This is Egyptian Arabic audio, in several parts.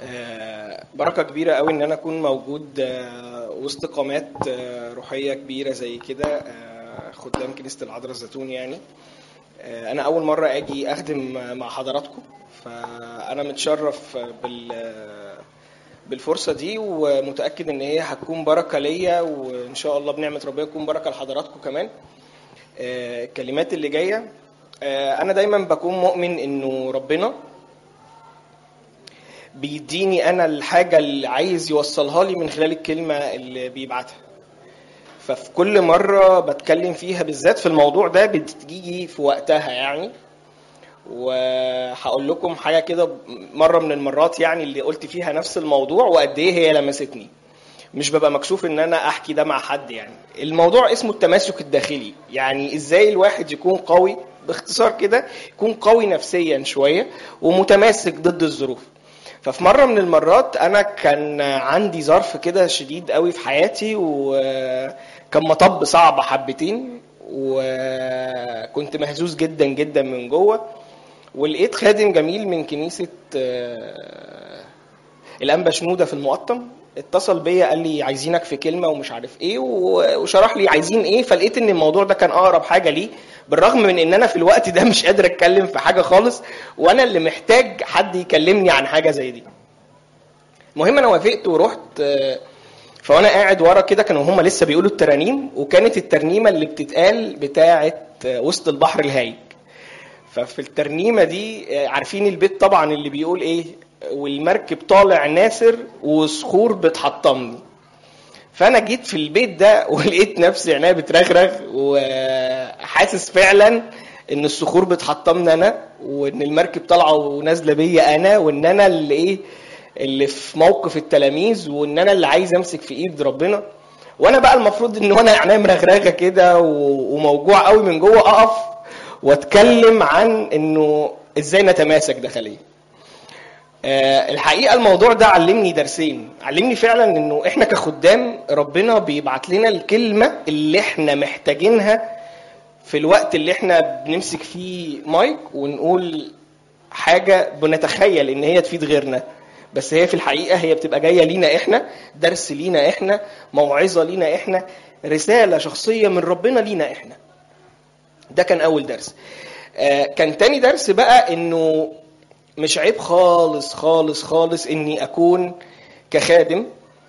آه، بركة كبيرة قوي إن أنا أكون موجود آه، وسط قامات آه، روحية كبيرة زي كده آه، خدام كنيسة العذراء الزيتون يعني آه، أنا أول مرة أجي أخدم مع حضراتكم فأنا متشرف بال بالفرصة دي ومتأكد إن هي هتكون بركة ليا وإن شاء الله بنعمة ربنا تكون بركة لحضراتكم كمان آه، الكلمات اللي جاية آه، أنا دايما بكون مؤمن إنه ربنا بيديني انا الحاجه اللي عايز يوصلها لي من خلال الكلمه اللي بيبعتها ففي كل مره بتكلم فيها بالذات في الموضوع ده بتيجي في وقتها يعني وهقول لكم حاجه كده مره من المرات يعني اللي قلت فيها نفس الموضوع وقد ايه هي لمستني مش ببقى مكسوف ان انا احكي ده مع حد يعني الموضوع اسمه التماسك الداخلي يعني ازاي الواحد يكون قوي باختصار كده يكون قوي نفسيا شويه ومتماسك ضد الظروف ففي مره من المرات انا كان عندي ظرف كده شديد قوي في حياتي وكان مطب صعب حبتين وكنت مهزوز جدا جدا من جوه ولقيت خادم جميل من كنيسه آه، الانبا شنوده في المقطم اتصل بيا قال لي عايزينك في كلمه ومش عارف ايه و- وشرح لي عايزين ايه فلقيت ان الموضوع ده كان اقرب حاجه ليه بالرغم من ان انا في الوقت ده مش قادر اتكلم في حاجه خالص وانا اللي محتاج حد يكلمني عن حاجه زي دي المهم انا وافقت ورحت آه، فوانا قاعد ورا كده كانوا هم لسه بيقولوا الترانيم وكانت الترنيمه اللي بتتقال بتاعه آه، وسط البحر الهايج ففي الترنيمه دي آه، عارفين البيت طبعا اللي بيقول ايه والمركب طالع ناسر وصخور بتحطمني فانا جيت في البيت ده ولقيت نفسي عينيا بترغرغ وحاسس فعلا ان الصخور بتحطمني انا وان المركب طالعه ونازله بيا انا وان انا اللي ايه اللي في موقف التلاميذ وان انا اللي عايز امسك في ايد ربنا وانا بقى المفروض ان وانا عينيا مرغرغه كده و- وموجوع قوي من جوه اقف واتكلم عن انه ازاي نتماسك داخليا آه، الحقيقه الموضوع ده علمني درسين علمني فعلا انه احنا كخدام ربنا بيبعت لنا الكلمه اللي احنا محتاجينها في الوقت اللي احنا بنمسك فيه مايك ونقول حاجه بنتخيل ان هي تفيد غيرنا بس هي في الحقيقه هي بتبقى جايه لينا احنا درس لينا احنا موعظه لينا احنا رساله شخصيه من ربنا لينا احنا ده كان اول درس آه، كان تاني درس بقى انه مش عيب خالص خالص خالص اني اكون كخادم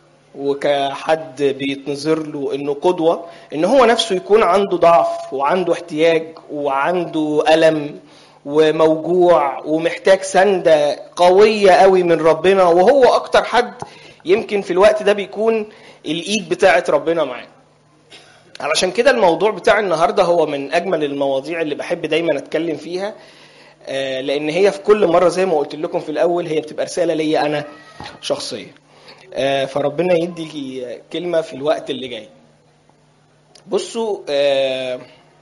وكحد بيتنظر له انه قدوه ان هو نفسه يكون عنده ضعف وعنده احتياج وعنده الم وموجوع ومحتاج سنده قويه قوي من ربنا وهو اكتر حد يمكن في الوقت ده بيكون الايد بتاعه ربنا معاه علشان كده الموضوع بتاع النهارده هو من اجمل المواضيع اللي بحب دايما اتكلم فيها آه، لان هي في كل مره زي ما قلت لكم في الاول هي بتبقى رساله ليا انا شخصيا آه، فربنا يدي كلمه في الوقت اللي جاي بصوا آه،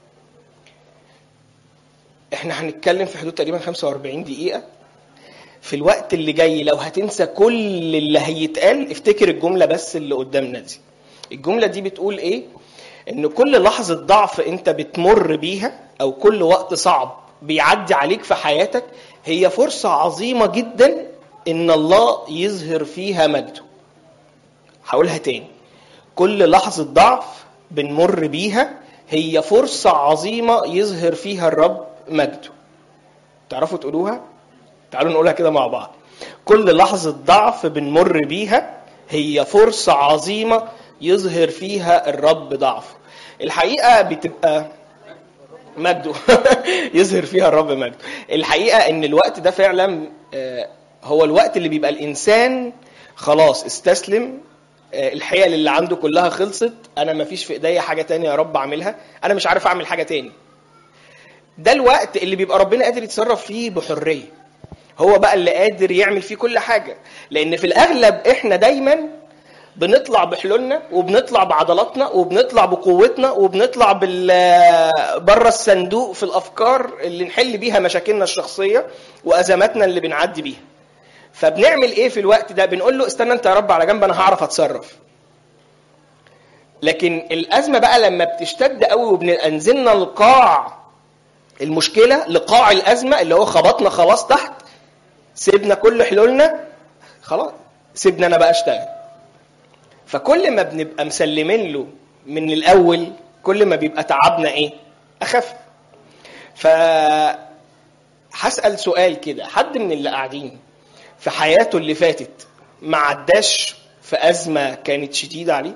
احنا هنتكلم في حدود تقريبا 45 دقيقه في الوقت اللي جاي لو هتنسى كل اللي هيتقال افتكر الجمله بس اللي قدامنا دي الجمله دي بتقول ايه ان كل لحظه ضعف انت بتمر بيها او كل وقت صعب بيعدي عليك في حياتك هي فرصه عظيمه جدا ان الله يظهر فيها مجده هقولها تاني كل لحظه ضعف بنمر بيها هي فرصه عظيمه يظهر فيها الرب مجده تعرفوا تقولوها تعالوا نقولها كده مع بعض كل لحظة ضعف بنمر بيها هي فرصة عظيمة يظهر فيها الرب ضعفه الحقيقة بتبقى مجده يظهر فيها الرب مجده الحقيقة ان الوقت ده فعلا آه، هو الوقت اللي بيبقى الانسان خلاص استسلم آه، الحيل اللي عنده كلها خلصت انا مفيش في ايديا حاجة تانية يا رب اعملها انا مش عارف اعمل حاجة تاني ده الوقت اللي بيبقى ربنا قادر يتصرف فيه بحريه هو بقى اللي قادر يعمل فيه كل حاجه لان في الاغلب احنا دايما بنطلع بحلولنا وبنطلع بعضلاتنا وبنطلع بقوتنا وبنطلع بال بره الصندوق في الافكار اللي نحل بيها مشاكلنا الشخصيه وازماتنا اللي بنعدي بيها فبنعمل ايه في الوقت ده بنقول له استنى انت يا رب على جنب انا هعرف اتصرف لكن الازمه بقى لما بتشتد قوي وبننزلنا لقاع المشكله لقاع الازمه اللي هو خبطنا خلاص تحت سيبنا كل حلولنا خلاص سيبني انا بقى اشتغل فكل ما بنبقى مسلمين له من الاول كل ما بيبقى تعبنا ايه اخف ف هسال سؤال كده حد من اللي قاعدين في حياته اللي فاتت ما عداش في ازمه كانت شديده عليه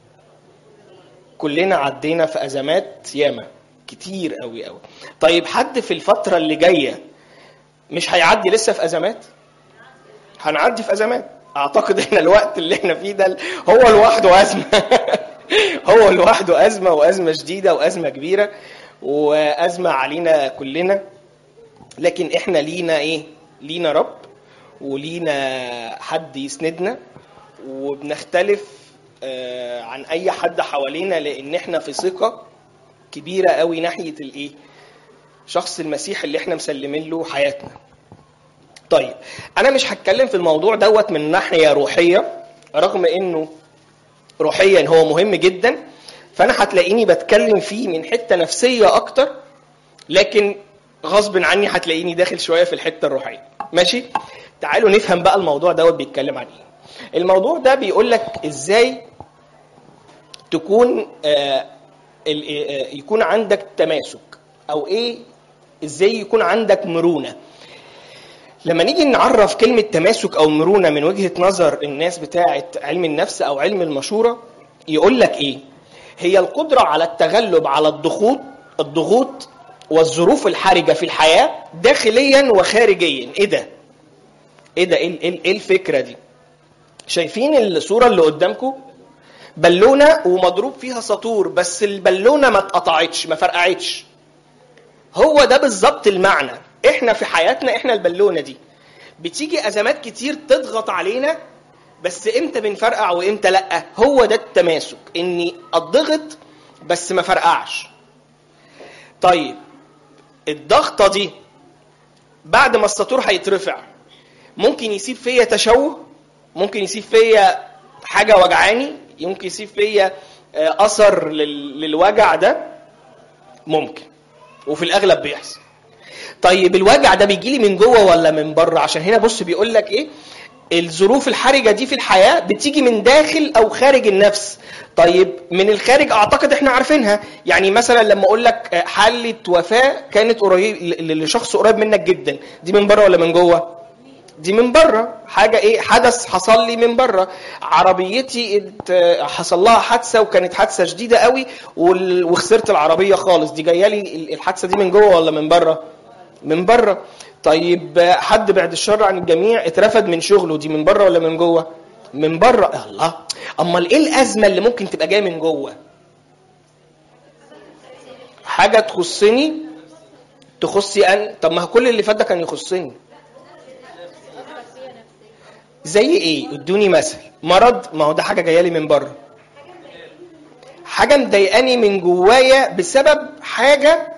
كلنا عدينا في ازمات ياما كتير قوي قوي طيب حد في الفتره اللي جايه مش هيعدي لسه في ازمات هنعدي في ازمات اعتقد احنا الوقت اللي احنا فيه ده هو لوحده ازمه هو لوحده ازمه وازمه شديده وازمه كبيره وازمه علينا كلنا لكن احنا لينا ايه لينا رب ولينا حد يسندنا وبنختلف آه، عن اي حد حوالينا لان احنا في ثقه كبيره قوي ناحيه الايه شخص المسيح اللي احنا مسلمين له حياتنا طيب انا مش هتكلم في الموضوع دوت من ناحيه روحيه رغم انه روحيا هو مهم جدا فانا هتلاقيني بتكلم فيه من حته نفسيه اكتر لكن غصب عني هتلاقيني داخل شويه في الحته الروحيه ماشي تعالوا نفهم بقى الموضوع دوت بيتكلم عن ايه الموضوع ده بيقول لك ازاي تكون آه ال- آه، يكون عندك تماسك او ايه ازاي يكون عندك مرونه لما نيجي نعرف كلمة تماسك أو مرونة من وجهة نظر الناس بتاعة علم النفس أو علم المشورة يقول لك إيه؟ هي القدرة على التغلب على الضغوط الضغوط والظروف الحرجة في الحياة داخليا وخارجيا، إيه ده؟ إيه ده؟ إيه إيه- إيه الفكرة دي؟ شايفين الصورة اللي قدامكم؟ بالونة ومضروب فيها سطور بس البالونة ما اتقطعتش ما فرقعتش. هو ده بالظبط المعنى احنا في حياتنا احنا البالونه دي بتيجي ازمات كتير تضغط علينا بس امتى بنفرقع وامتى لا هو ده التماسك اني اضغط بس ما فرقعش طيب الضغطه دي بعد ما السطور هيترفع ممكن يسيب فيا تشوه ممكن يسيب فيا حاجه وجعاني ممكن يسيب فيا آه، اثر لل- للوجع ده ممكن وفي الاغلب بيحصل طيب الوجع ده بيجي لي من جوه ولا من بره عشان هنا بص بيقول لك ايه الظروف الحرجه دي في الحياه بتيجي من داخل او خارج النفس طيب من الخارج اعتقد احنا عارفينها يعني مثلا لما اقول لك آه، حاله وفاه كانت قريب ل- لشخص قريب منك جدا دي من بره ولا من جوه دي من بره حاجه ايه حدث حصل لي من بره عربيتي ات- حصل لها حادثه وكانت حادثه شديده قوي وال- وخسرت العربيه خالص دي جايه لي ال- الحادثه دي من جوه ولا من بره من بره طيب حد بعد الشر عن الجميع اترفد من شغله دي من بره ولا من جوه من بره الله امال ايه الازمه اللي ممكن تبقى جايه من جوه حاجه تخصني تخصي ان طب ما هو كل اللي فات ده كان يخصني زي ايه ادوني مثل مرض ما هو ده حاجه جايه لي من بره حاجه مضايقاني من جوايا بسبب حاجه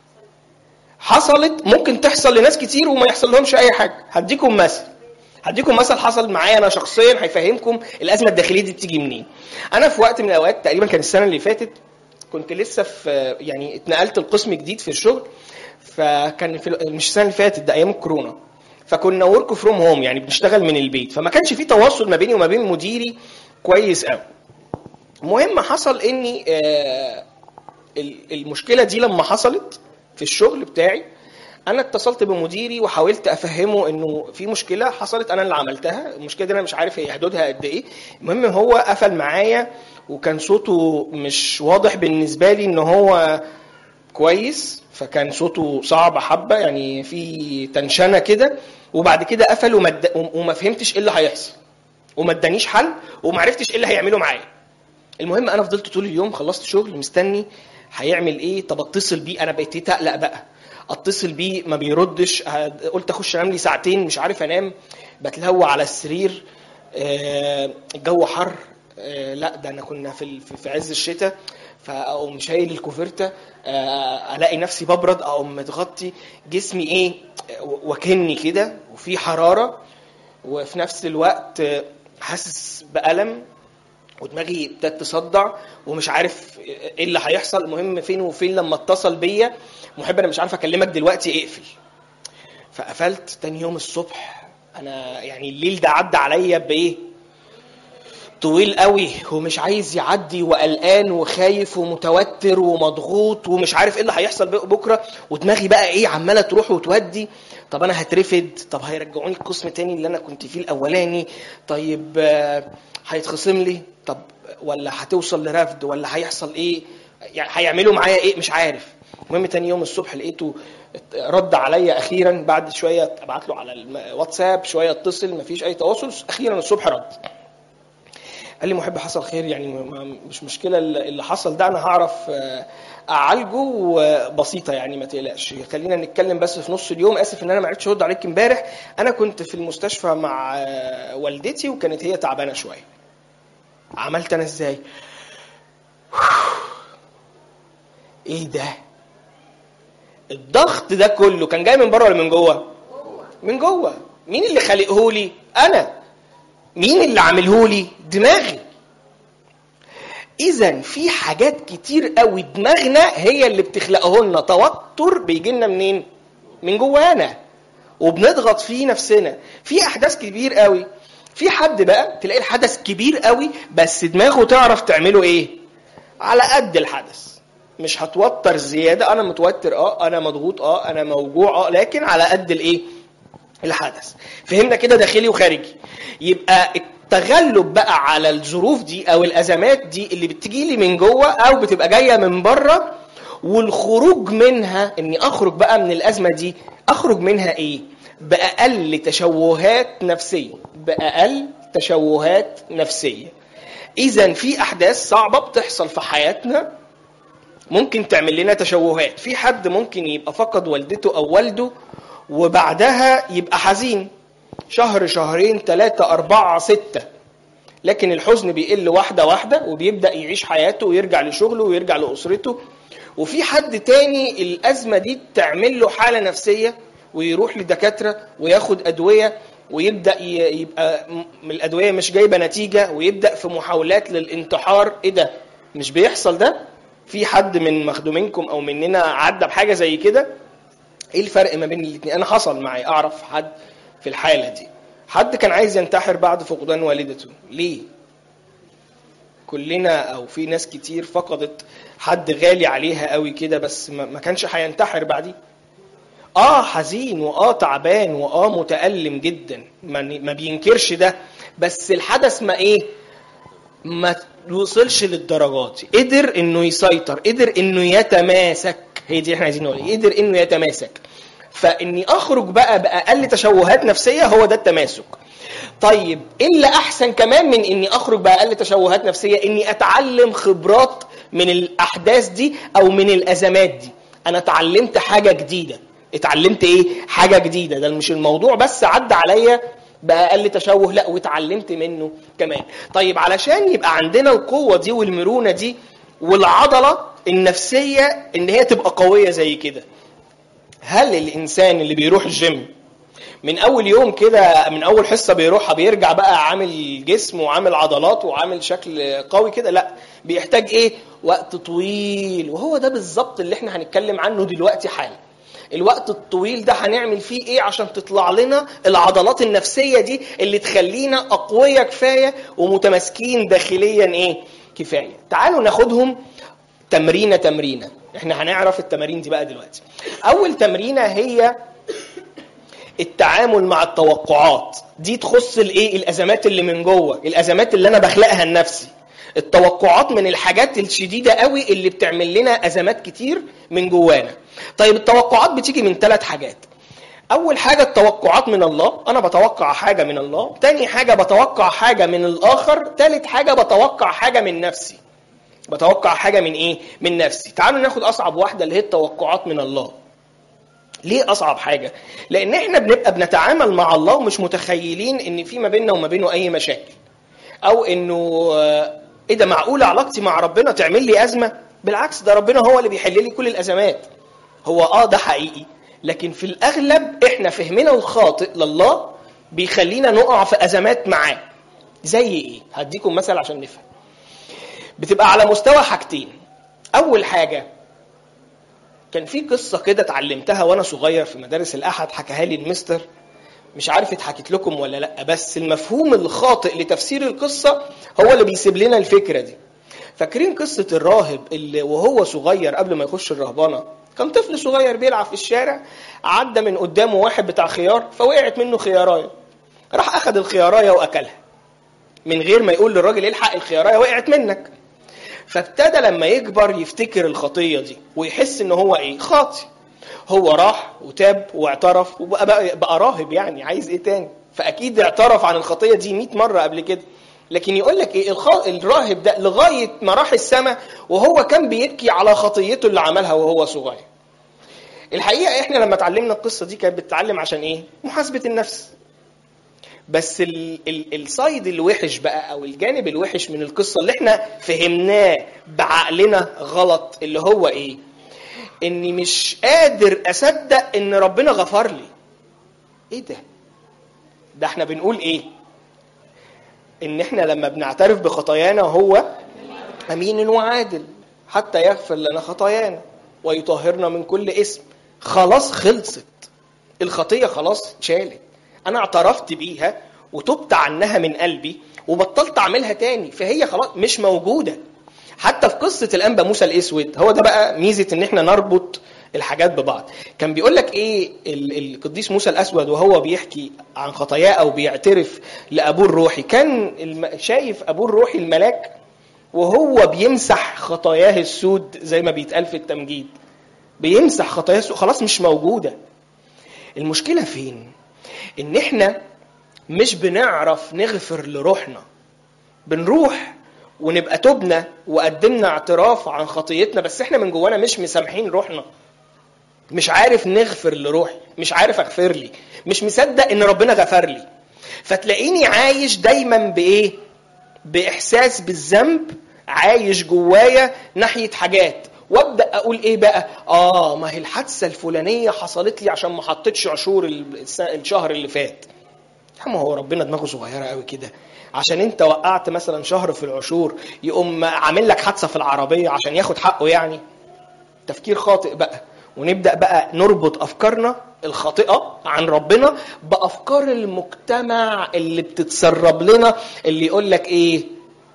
حصلت ممكن تحصل لناس كتير وما يحصل لهمش اي حاجه هديكم مثل هديكم مثل حصل معايا انا شخصيا هيفهمكم الازمه الداخليه دي بتيجي منين انا في وقت من الاوقات تقريبا كان السنه اللي فاتت كنت لسه في يعني اتنقلت لقسم جديد في الشغل فكان في مش السنه اللي فاتت ده ايام الكورونا فكنا ورك فروم هوم يعني بنشتغل من البيت فما كانش في تواصل ما بيني وما بين مديري كويس قوي المهم حصل اني آه، ال- المشكله دي لما حصلت في الشغل بتاعي انا اتصلت بمديري وحاولت افهمه انه في مشكله حصلت انا اللي عملتها المشكله دي انا مش عارف هي حدودها قد ايه المهم هو قفل معايا وكان صوته مش واضح بالنسبه لي ان هو كويس فكان صوته صعب حبه يعني في تنشنه كده وبعد كده قفل وما اد- وما فهمتش ايه اللي هيحصل وما ادانيش حل وما عرفتش ايه اللي هيعمله معايا المهم انا فضلت طول اليوم خلصت شغل مستني هيعمل ايه طب اتصل بيه انا بقيت اقلق بقى اتصل بيه ما بيردش هد- قلت اخش انام لي ساعتين مش عارف انام بتلهوى على السرير آه، الجو حر آه، لا ده انا كنا في ال- في في عز الشتاء فاقوم شايل الكوفرته آه، الاقي نفسي ببرد اقوم متغطي جسمي ايه آه، وكني كده وفي حراره وفي نفس الوقت آه، حاسس بالم ودماغي ابتدت تصدع ومش عارف ايه اللي هيحصل المهم فين وفين لما اتصل بيا محب انا مش عارف اكلمك دلوقتي اقفل فقفلت تاني يوم الصبح انا يعني الليل ده عدى عليا بايه طويل قوي ومش عايز يعدي وقلقان وخايف ومتوتر ومضغوط ومش عارف ايه اللي هيحصل بكره ودماغي بقى ايه عماله تروح وتودي طب انا هترفد طب هيرجعوني القسم تاني اللي انا كنت فيه الاولاني طيب آه، هيتخصم لي طب ولا هتوصل لرفض ولا هيحصل ايه يعني هيعملوا معايا ايه مش عارف المهم تاني يوم الصبح لقيته رد عليا اخيرا بعد شويه ابعت له على الواتساب شويه اتصل مفيش اي تواصل اخيرا الصبح رد قال لي محب حصل خير يعني مش مشكله اللي حصل ده انا هعرف آه، اعالجه بسيطه يعني ما تقلقش خلينا نتكلم بس في نص اليوم اسف ان انا ما عرفتش ارد عليك امبارح انا كنت في المستشفى مع آه، والدتي وكانت هي تعبانه شويه عملت انا ازاي ايه ده الضغط ده كله كان جاي من بره ولا من جوه من جوه مين اللي خلقه لي انا مين اللي عامله لي دماغي اذا في حاجات كتير قوي دماغنا هي اللي بتخلقه لنا توتر بيجي لنا منين من جوانا وبنضغط فيه نفسنا في احداث كبير قوي في حد بقى تلاقي الحدث كبير قوي بس دماغه تعرف تعمله ايه على قد الحدث مش هتوتر زياده انا متوتر اه انا مضغوط اه انا موجوع اه لكن على قد الايه الحدث فهمنا كده داخلي وخارجي يبقى التغلب بقى على الظروف دي او الازمات دي اللي بتجي لي من جوه او بتبقى جايه من بره والخروج منها اني اخرج بقى من الازمه دي اخرج منها ايه باقل تشوهات نفسيه باقل تشوهات نفسيه اذا في احداث صعبه بتحصل في حياتنا ممكن تعمل لنا تشوهات في حد ممكن يبقى فقد والدته او والده وبعدها يبقى حزين شهر شهرين ثلاثة أربعة ستة لكن الحزن بيقل واحدة واحدة وبيبدأ يعيش حياته ويرجع لشغله ويرجع لأسرته وفي حد تاني الأزمة دي تعمل له حالة نفسية ويروح لدكاترة وياخد أدوية ويبدأ يبقى الأدوية مش جايبة نتيجة ويبدأ في محاولات للانتحار إيه ده؟ مش بيحصل ده؟ في حد من مخدومينكم أو مننا عدى بحاجة زي كده؟ ايه الفرق ما بين الاثنين انا حصل معي اعرف حد في الحاله دي حد كان عايز ينتحر بعد فقدان والدته ليه كلنا او في ناس كتير فقدت حد غالي عليها قوي كده بس ما كانش هينتحر بعديه اه حزين واه تعبان واه متألم جدا ما بينكرش ده بس الحدث ما ايه ما وصلش للدرجات قدر انه يسيطر قدر انه يتماسك هي دي احنا عايزين نقول قدر انه يتماسك فاني اخرج بقى باقل تشوهات نفسيه هو ده التماسك طيب ايه اللي احسن كمان من اني اخرج باقل تشوهات نفسيه اني اتعلم خبرات من الاحداث دي او من الازمات دي انا اتعلمت حاجه جديده اتعلمت ايه حاجه جديده ده مش الموضوع بس عدى عليا باقل تشوه لا واتعلمت منه كمان طيب علشان يبقى عندنا القوه دي والمرونه دي والعضله النفسيه ان هي تبقى قويه زي كده هل الانسان اللي بيروح الجيم من اول يوم كده من اول حصه بيروحها بيرجع بقى عامل جسم وعامل عضلات وعامل شكل قوي كده لا بيحتاج ايه وقت طويل وهو ده بالظبط اللي احنا هنتكلم عنه دلوقتي حالا الوقت الطويل ده هنعمل فيه ايه عشان تطلع لنا العضلات النفسيه دي اللي تخلينا اقوياء كفايه ومتماسكين داخليا ايه كفايه تعالوا ناخدهم تمرينه تمرينه احنا هنعرف التمارين دي بقى دلوقتي اول تمرينه هي التعامل مع التوقعات دي تخص الايه الازمات اللي من جوه الازمات اللي انا بخلقها لنفسي التوقعات من الحاجات الشديده قوي اللي بتعمل لنا ازمات كتير من جوانا طيب التوقعات بتيجي من ثلاث حاجات اول حاجه التوقعات من الله انا بتوقع حاجه من الله تاني حاجه بتوقع حاجه من الاخر تالت حاجه بتوقع حاجه من نفسي بتوقع حاجه من ايه من نفسي تعالوا ناخد اصعب واحده اللي هي التوقعات من الله ليه اصعب حاجه لان احنا بنبقى بنتعامل مع الله ومش متخيلين ان في ما بيننا وما بينه اي مشاكل او انه ايه ده معقول علاقتي مع ربنا تعمل لي ازمه بالعكس ده ربنا هو اللي بيحل لي كل الازمات هو اه ده حقيقي لكن في الاغلب احنا فهمنا الخاطئ لله بيخلينا نقع في ازمات معاه زي ايه هديكم مثل عشان نفهم بتبقى على مستوى حاجتين اول حاجه كان في قصه كده اتعلمتها وانا صغير في مدارس الاحد حكاها لي المستر مش عارف اتحكت لكم ولا لا بس المفهوم الخاطئ لتفسير القصه هو اللي بيسيب لنا الفكره دي فاكرين قصه الراهب اللي وهو صغير قبل ما يخش الرهبنه كان طفل صغير بيلعب في الشارع عدى من قدامه واحد بتاع خيار فوقعت منه خيارايه راح اخذ الخيارايه واكلها من غير ما يقول للراجل الحق الخيارايه وقعت منك فابتدى لما يكبر يفتكر الخطيه دي ويحس ان هو ايه خاطي هو راح وتاب واعترف وبقى بقى, بقى راهب يعني عايز ايه تاني فاكيد اعترف عن الخطيه دي 100 مره قبل كده لكن يقول لك ايه الخ... الراهب ده لغايه ما راح السماء وهو كان بيبكي على خطيته اللي عملها وهو صغير الحقيقه احنا لما اتعلمنا القصه دي كانت بتتعلم عشان ايه محاسبه النفس بس ال... ال... السايد الوحش بقى او الجانب الوحش من القصه اللي احنا فهمناه بعقلنا غلط اللي هو ايه اني مش قادر اصدق ان ربنا غفر لي ايه ده ده احنا بنقول ايه ان احنا لما بنعترف بخطايانا هو امين وعادل حتى يغفر لنا خطايانا ويطهرنا من كل اسم خلاص خلصت الخطيه خلاص اتشالت انا اعترفت بيها وتبت عنها من قلبي وبطلت اعملها تاني فهي خلاص مش موجوده حتى في قصه الانبا موسى الاسود هو ده بقى ميزه ان احنا نربط الحاجات ببعض كان بيقول لك ايه القديس موسى الاسود وهو بيحكي عن خطاياه او بيعترف لابوه الروحي كان شايف ابوه الروحي الملاك وهو بيمسح خطاياه السود زي ما بيتقال في التمجيد بيمسح خطاياه السود خلاص مش موجوده المشكله فين ان احنا مش بنعرف نغفر لروحنا بنروح ونبقى تبنا وقدمنا اعتراف عن خطيتنا بس احنا من جوانا مش مسامحين روحنا مش عارف نغفر لروحي مش عارف اغفر لي مش مصدق ان ربنا غفر لي فتلاقيني عايش دايما بايه باحساس بالذنب عايش جوايا ناحيه حاجات وابدا اقول ايه بقى اه ما هي الحادثه الفلانيه حصلت لي عشان ما حطيتش عشور الشهر اللي فات يا عم هو ربنا دماغه صغيره قوي كده عشان انت وقعت مثلا شهر في العشور يقوم عامل لك حادثه في العربيه عشان ياخد حقه يعني تفكير خاطئ بقى ونبدا بقى نربط افكارنا الخاطئه عن ربنا بافكار المجتمع اللي بتتسرب لنا اللي يقول لك ايه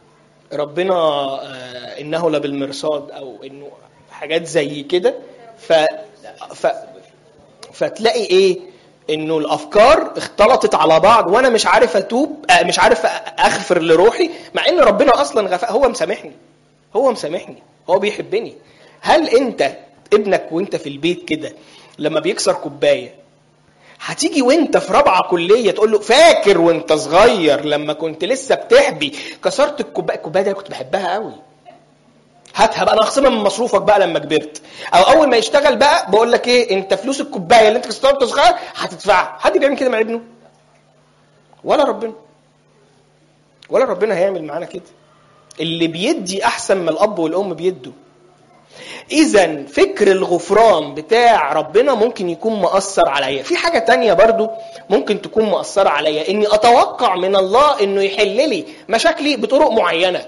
ربنا آه انه لبالمرصاد او انه حاجات زي كده ف... ف... فتلاقي ايه انه الافكار اختلطت على بعض وانا مش عارف اتوب آه مش عارف اغفر لروحي مع ان ربنا اصلا غفر هو مسامحني هو مسامحني هو بيحبني هل انت ابنك وانت في البيت كده لما بيكسر كوبايه هتيجي وانت في رابعه كليه تقول له فاكر وانت صغير لما كنت لسه بتحبي كسرت الكوبايه الكوبايه دي كنت بحبها قوي هاتها بقى انا هخصمها من مصروفك بقى لما كبرت او اول ما يشتغل بقى بقول لك ايه انت فلوس الكوبايه اللي انت كسرتها وانت صغير هتدفعها حد بيعمل كده مع ابنه ولا ربنا ولا ربنا هيعمل معانا كده اللي بيدي احسن ما الاب والام بيدوا اذا فكر الغفران بتاع ربنا ممكن يكون مؤثر عليا في حاجه تانية برضو ممكن تكون مؤثره عليا اني اتوقع من الله انه يحل لي مشاكلي بطرق معينه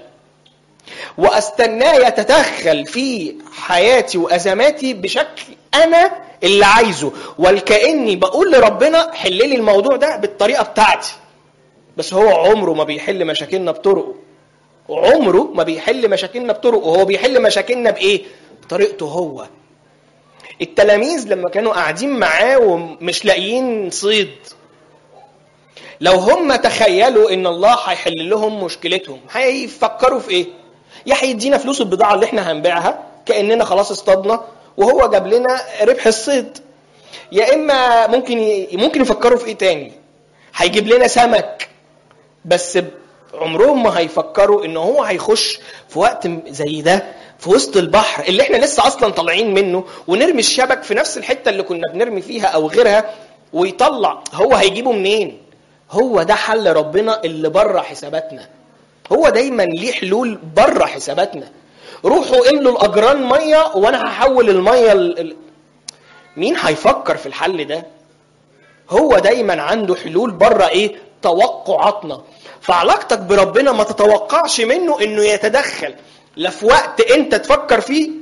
واستناه يتدخل في حياتي وازماتي بشكل انا اللي عايزه والكاني بقول لربنا حل لي الموضوع ده بالطريقه بتاعتي بس هو عمره ما بيحل مشاكلنا بطرقه عمره ما بيحل مشاكلنا بطرقه هو بيحل مشاكلنا بايه بطريقته هو التلاميذ لما كانوا قاعدين معاه ومش لاقيين صيد لو هم تخيلوا ان الله هيحل لهم مشكلتهم هيفكروا في ايه يا هيدينا فلوس البضاعه اللي احنا هنبيعها كاننا خلاص اصطادنا وهو جاب لنا ربح الصيد يا اما ممكن ي... ممكن يفكروا في ايه تاني هيجيب لنا سمك بس عمرهم ما هيفكروا ان هو هيخش في وقت زي ده في وسط البحر اللي احنا لسه اصلا طالعين منه ونرمي الشبك في نفس الحته اللي كنا بنرمي فيها او غيرها ويطلع هو هيجيبه منين هو ده حل ربنا اللي بره حساباتنا هو دايما ليه حلول بره حساباتنا روحوا املوا الاجران ميه وانا هحول الميه ال... مين هيفكر في الحل ده هو دايما عنده حلول بره ايه توقعاتنا فعلاقتك بربنا ما تتوقعش منه انه يتدخل لا في وقت انت تفكر فيه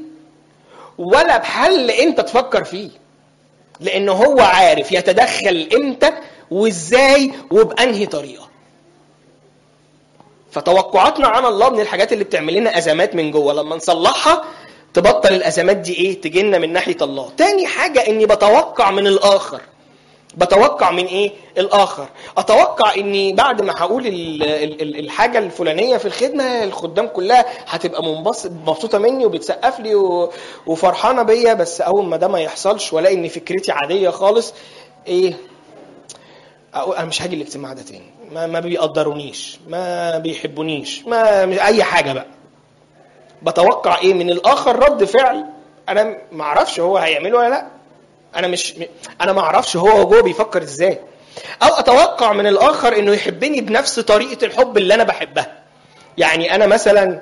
ولا بحل انت تفكر فيه لانه هو عارف يتدخل امتى وازاي وبانهي طريقه فتوقعاتنا عن الله من الحاجات اللي بتعمل لنا ازمات من جوه لما نصلحها تبطل الازمات دي ايه تجي لنا من ناحيه الله تاني حاجه اني بتوقع من الاخر بتوقع من ايه الاخر اتوقع اني بعد ما هقول ال- ال- ال- الحاجه الفلانيه في الخدمه الخدام كلها هتبقى منبسط مبسوطه مني وبتسقف لي و- وفرحانه بيا بس اول ما ده ما يحصلش والاقي ان فكرتي عاديه خالص ايه أقول انا مش هاجي الاجتماع ده تاني ما ما بيقدرونيش ما بيحبونيش ما مش اي حاجه بقى بتوقع ايه من الاخر رد فعل انا ما اعرفش هو هيعمله ولا لا انا مش انا ما اعرفش هو جوه بيفكر ازاي او اتوقع من الاخر انه يحبني بنفس طريقه الحب اللي انا بحبها يعني انا مثلا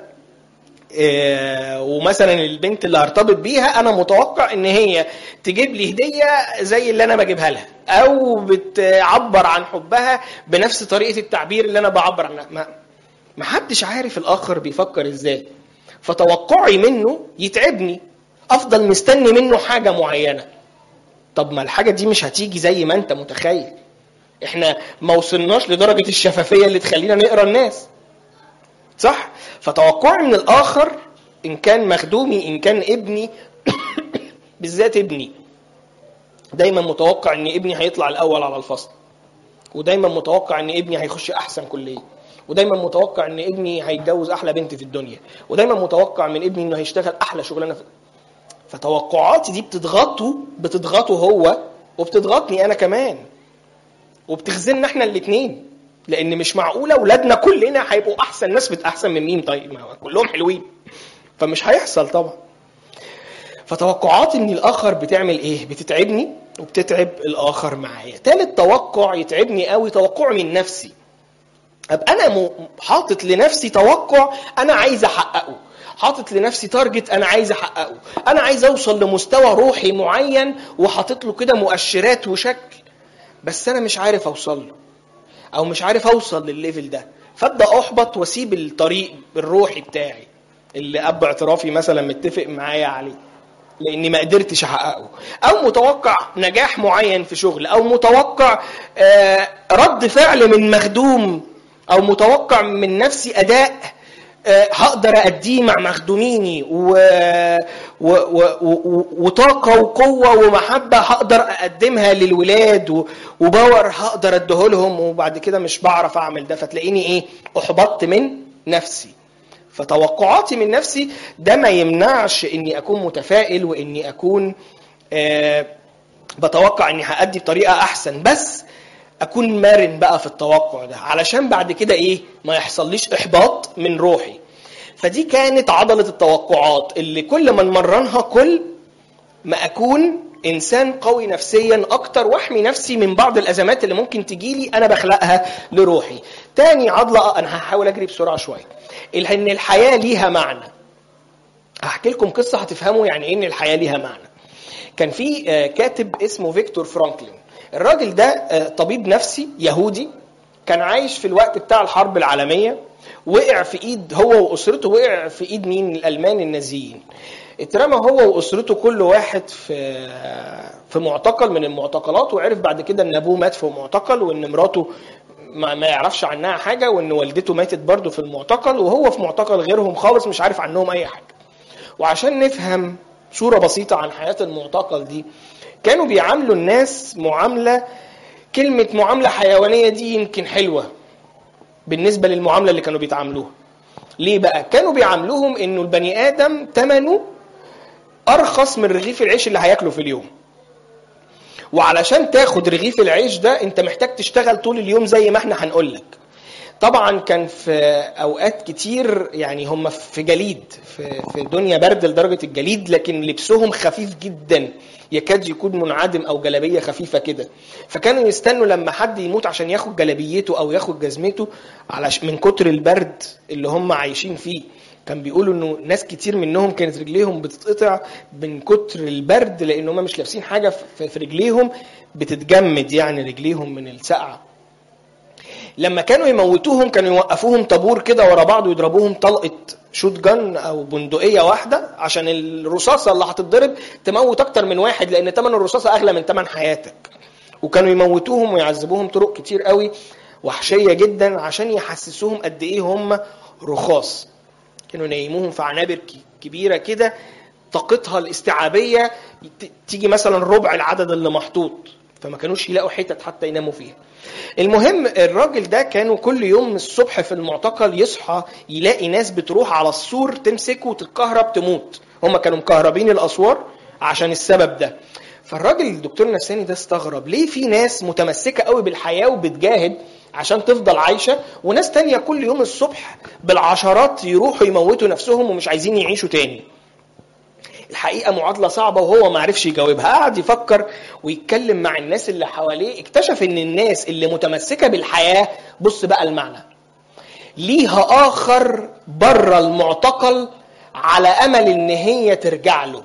آه، ومثلا البنت اللي هرتبط بيها انا متوقع ان هي تجيب لي هديه زي اللي انا بجيبها لها او بتعبر عن حبها بنفس طريقه التعبير اللي انا بعبر عنها ما ما حدش عارف الاخر بيفكر ازاي فتوقعي منه يتعبني افضل مستني منه حاجه معينه طب ما الحاجه دي مش هتيجي زي ما انت متخيل احنا ما وصلناش لدرجه الشفافيه اللي تخلينا نقرا الناس صح فتوقعي من الاخر ان كان مخدومي ان كان ابني بالذات ابني دايما متوقع ان ابني هيطلع الاول على الفصل ودايما متوقع ان ابني هيخش احسن كليه ودايما متوقع ان ابني هيتجوز احلى بنت في الدنيا ودايما متوقع من ابني انه هيشتغل احلى شغلانه في فتوقعاتي دي بتضغطه بتضغطه هو وبتضغطني انا كمان وبتخزلنا احنا الاثنين لان مش معقوله اولادنا كلنا هيبقوا احسن ناس بت احسن من مين طيب ما هو كلهم حلوين فمش هيحصل طبعا فتوقعاتي من الاخر بتعمل ايه بتتعبني وبتتعب الاخر معايا تالت توقع يتعبني قوي توقعي من نفسي ابقى انا م- حاطط لنفسي توقع انا عايز احققه حاطط لنفسي تارجت انا عايز احققه انا عايز اوصل لمستوى روحي معين وحاطط له كده مؤشرات وشكل بس انا مش عارف اوصل له او مش عارف اوصل للليفل ده فابدا احبط واسيب الطريق الروحي بتاعي اللي اب اعترافي مثلا متفق معايا عليه لاني ما قدرتش احققه او متوقع نجاح معين في شغل او متوقع آه، رد فعل من مخدوم او متوقع من نفسي اداء آه، هقدر اديه مع مخدوميني و... و... و... و... وطاقه وقوه ومحبه هقدر اقدمها للولاد و... وباور هقدر اديهولهم وبعد كده مش بعرف اعمل ده فتلاقيني ايه احبطت من نفسي فتوقعاتي من نفسي ده ما يمنعش اني اكون متفائل واني اكون آه بتوقع اني هأدي بطريقه احسن بس اكون مرن بقى في التوقع ده علشان بعد كده ايه ما يحصليش احباط من روحي فدي كانت عضله التوقعات اللي كل ما نمرنها كل ما اكون انسان قوي نفسيا اكتر واحمي نفسي من بعض الازمات اللي ممكن تجيلي انا بخلقها لروحي تاني عضله انا هحاول اجري بسرعه شويه ان الحياه ليها معنى هحكي لكم قصه هتفهموا يعني ايه ان الحياه ليها معنى كان في آه، كاتب اسمه فيكتور فرانكلين الراجل ده آه، طبيب نفسي يهودي كان عايش في الوقت بتاع الحرب العالميه وقع في ايد هو واسرته وقع في ايد مين الالمان النازيين اترمى هو واسرته كل واحد في في معتقل من المعتقلات وعرف بعد كده ان ابوه مات في معتقل وان مراته ما, ما يعرفش عنها حاجه وان والدته ماتت برضه في المعتقل وهو في معتقل غيرهم خالص مش عارف عنهم اي حاجه وعشان نفهم صورة بسيطة عن حياة المعتقل دي كانوا بيعاملوا الناس معاملة كلمة معاملة حيوانية دي يمكن حلوة بالنسبة للمعاملة اللي كانوا بيتعاملوها ليه بقى؟ كانوا بيعاملوهم انه البني ادم ثمنه ارخص من رغيف العيش اللي هياكله في اليوم وعلشان تاخد رغيف العيش ده انت محتاج تشتغل طول اليوم زي ما احنا هنقول لك طبعا كان في اوقات كتير يعني هم في جليد في في دنيا برد لدرجه الجليد لكن لبسهم خفيف جدا يكاد يكون منعدم او جلابيه خفيفه كده فكانوا يستنوا لما حد يموت عشان ياخد جلابيته او ياخد جزمته علش من كتر البرد اللي هم عايشين فيه كان بيقولوا انه ناس كتير منهم كانت رجليهم بتتقطع من كتر البرد لان هم مش لابسين حاجه في في رجليهم بتتجمد يعني رجليهم من السقعه لما كانوا يموتوهم كانوا يوقفوهم طابور كده ورا بعض ويضربوهم طلقه شوت جن او بندقيه واحده عشان الرصاصه اللي هتتضرب تموت اكتر من واحد لان ثمن الرصاصه اغلى من ثمن حياتك وكانوا يموتوهم ويعذبوهم طرق كتير قوي وحشيه جدا عشان يحسسوهم قد ايه هم رخاص كانوا ينيموهم في عنابر كبيره كده طاقتها الاستيعابيه تيجي مثلا ربع العدد اللي محطوط فما كانوش يلاقوا حتت حتى يناموا فيها المهم الراجل ده كانوا كل يوم الصبح في المعتقل يصحى يلاقي ناس بتروح على السور تمسكه وتتكهرب تموت هم كانوا مكهربين الاسوار عشان السبب ده فالراجل الدكتور النفساني ده استغرب ليه في ناس متمسكه قوي بالحياه وبتجاهد عشان تفضل عايشه وناس تانية كل يوم الصبح بالعشرات يروحوا يموتوا نفسهم ومش عايزين يعيشوا تاني الحقيقه معادله صعبه وهو ما عرفش يجاوبها قعد يفكر ويتكلم مع الناس اللي حواليه اكتشف ان الناس اللي متمسكه بالحياه بص بقى المعنى ليها اخر بره المعتقل على امل ان هي ترجع له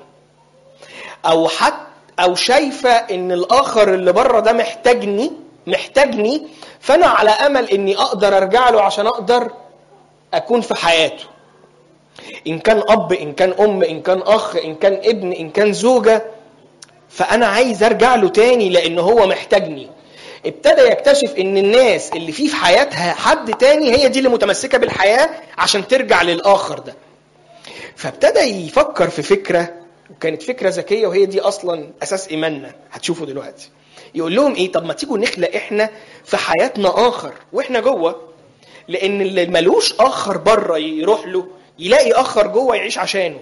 او حتى او شايفه ان الاخر اللي بره ده محتاجني محتاجني فانا على امل اني اقدر ارجع له عشان اقدر اكون في حياته ان كان اب ان كان ام ان كان اخ ان كان ابن ان كان زوجه فانا عايز ارجع له تاني لان هو محتاجني ابتدى يكتشف ان الناس اللي فيه في حياتها حد تاني هي دي اللي متمسكه بالحياه عشان ترجع للاخر ده فابتدى يفكر في فكره وكانت فكره ذكيه وهي دي اصلا اساس ايماننا هتشوفوا دلوقتي يقول لهم ايه طب ما تيجوا نخلق احنا في حياتنا اخر واحنا جوه لان اللي ملوش اخر بره يروح له يلاقي اخر جوه يعيش عشانه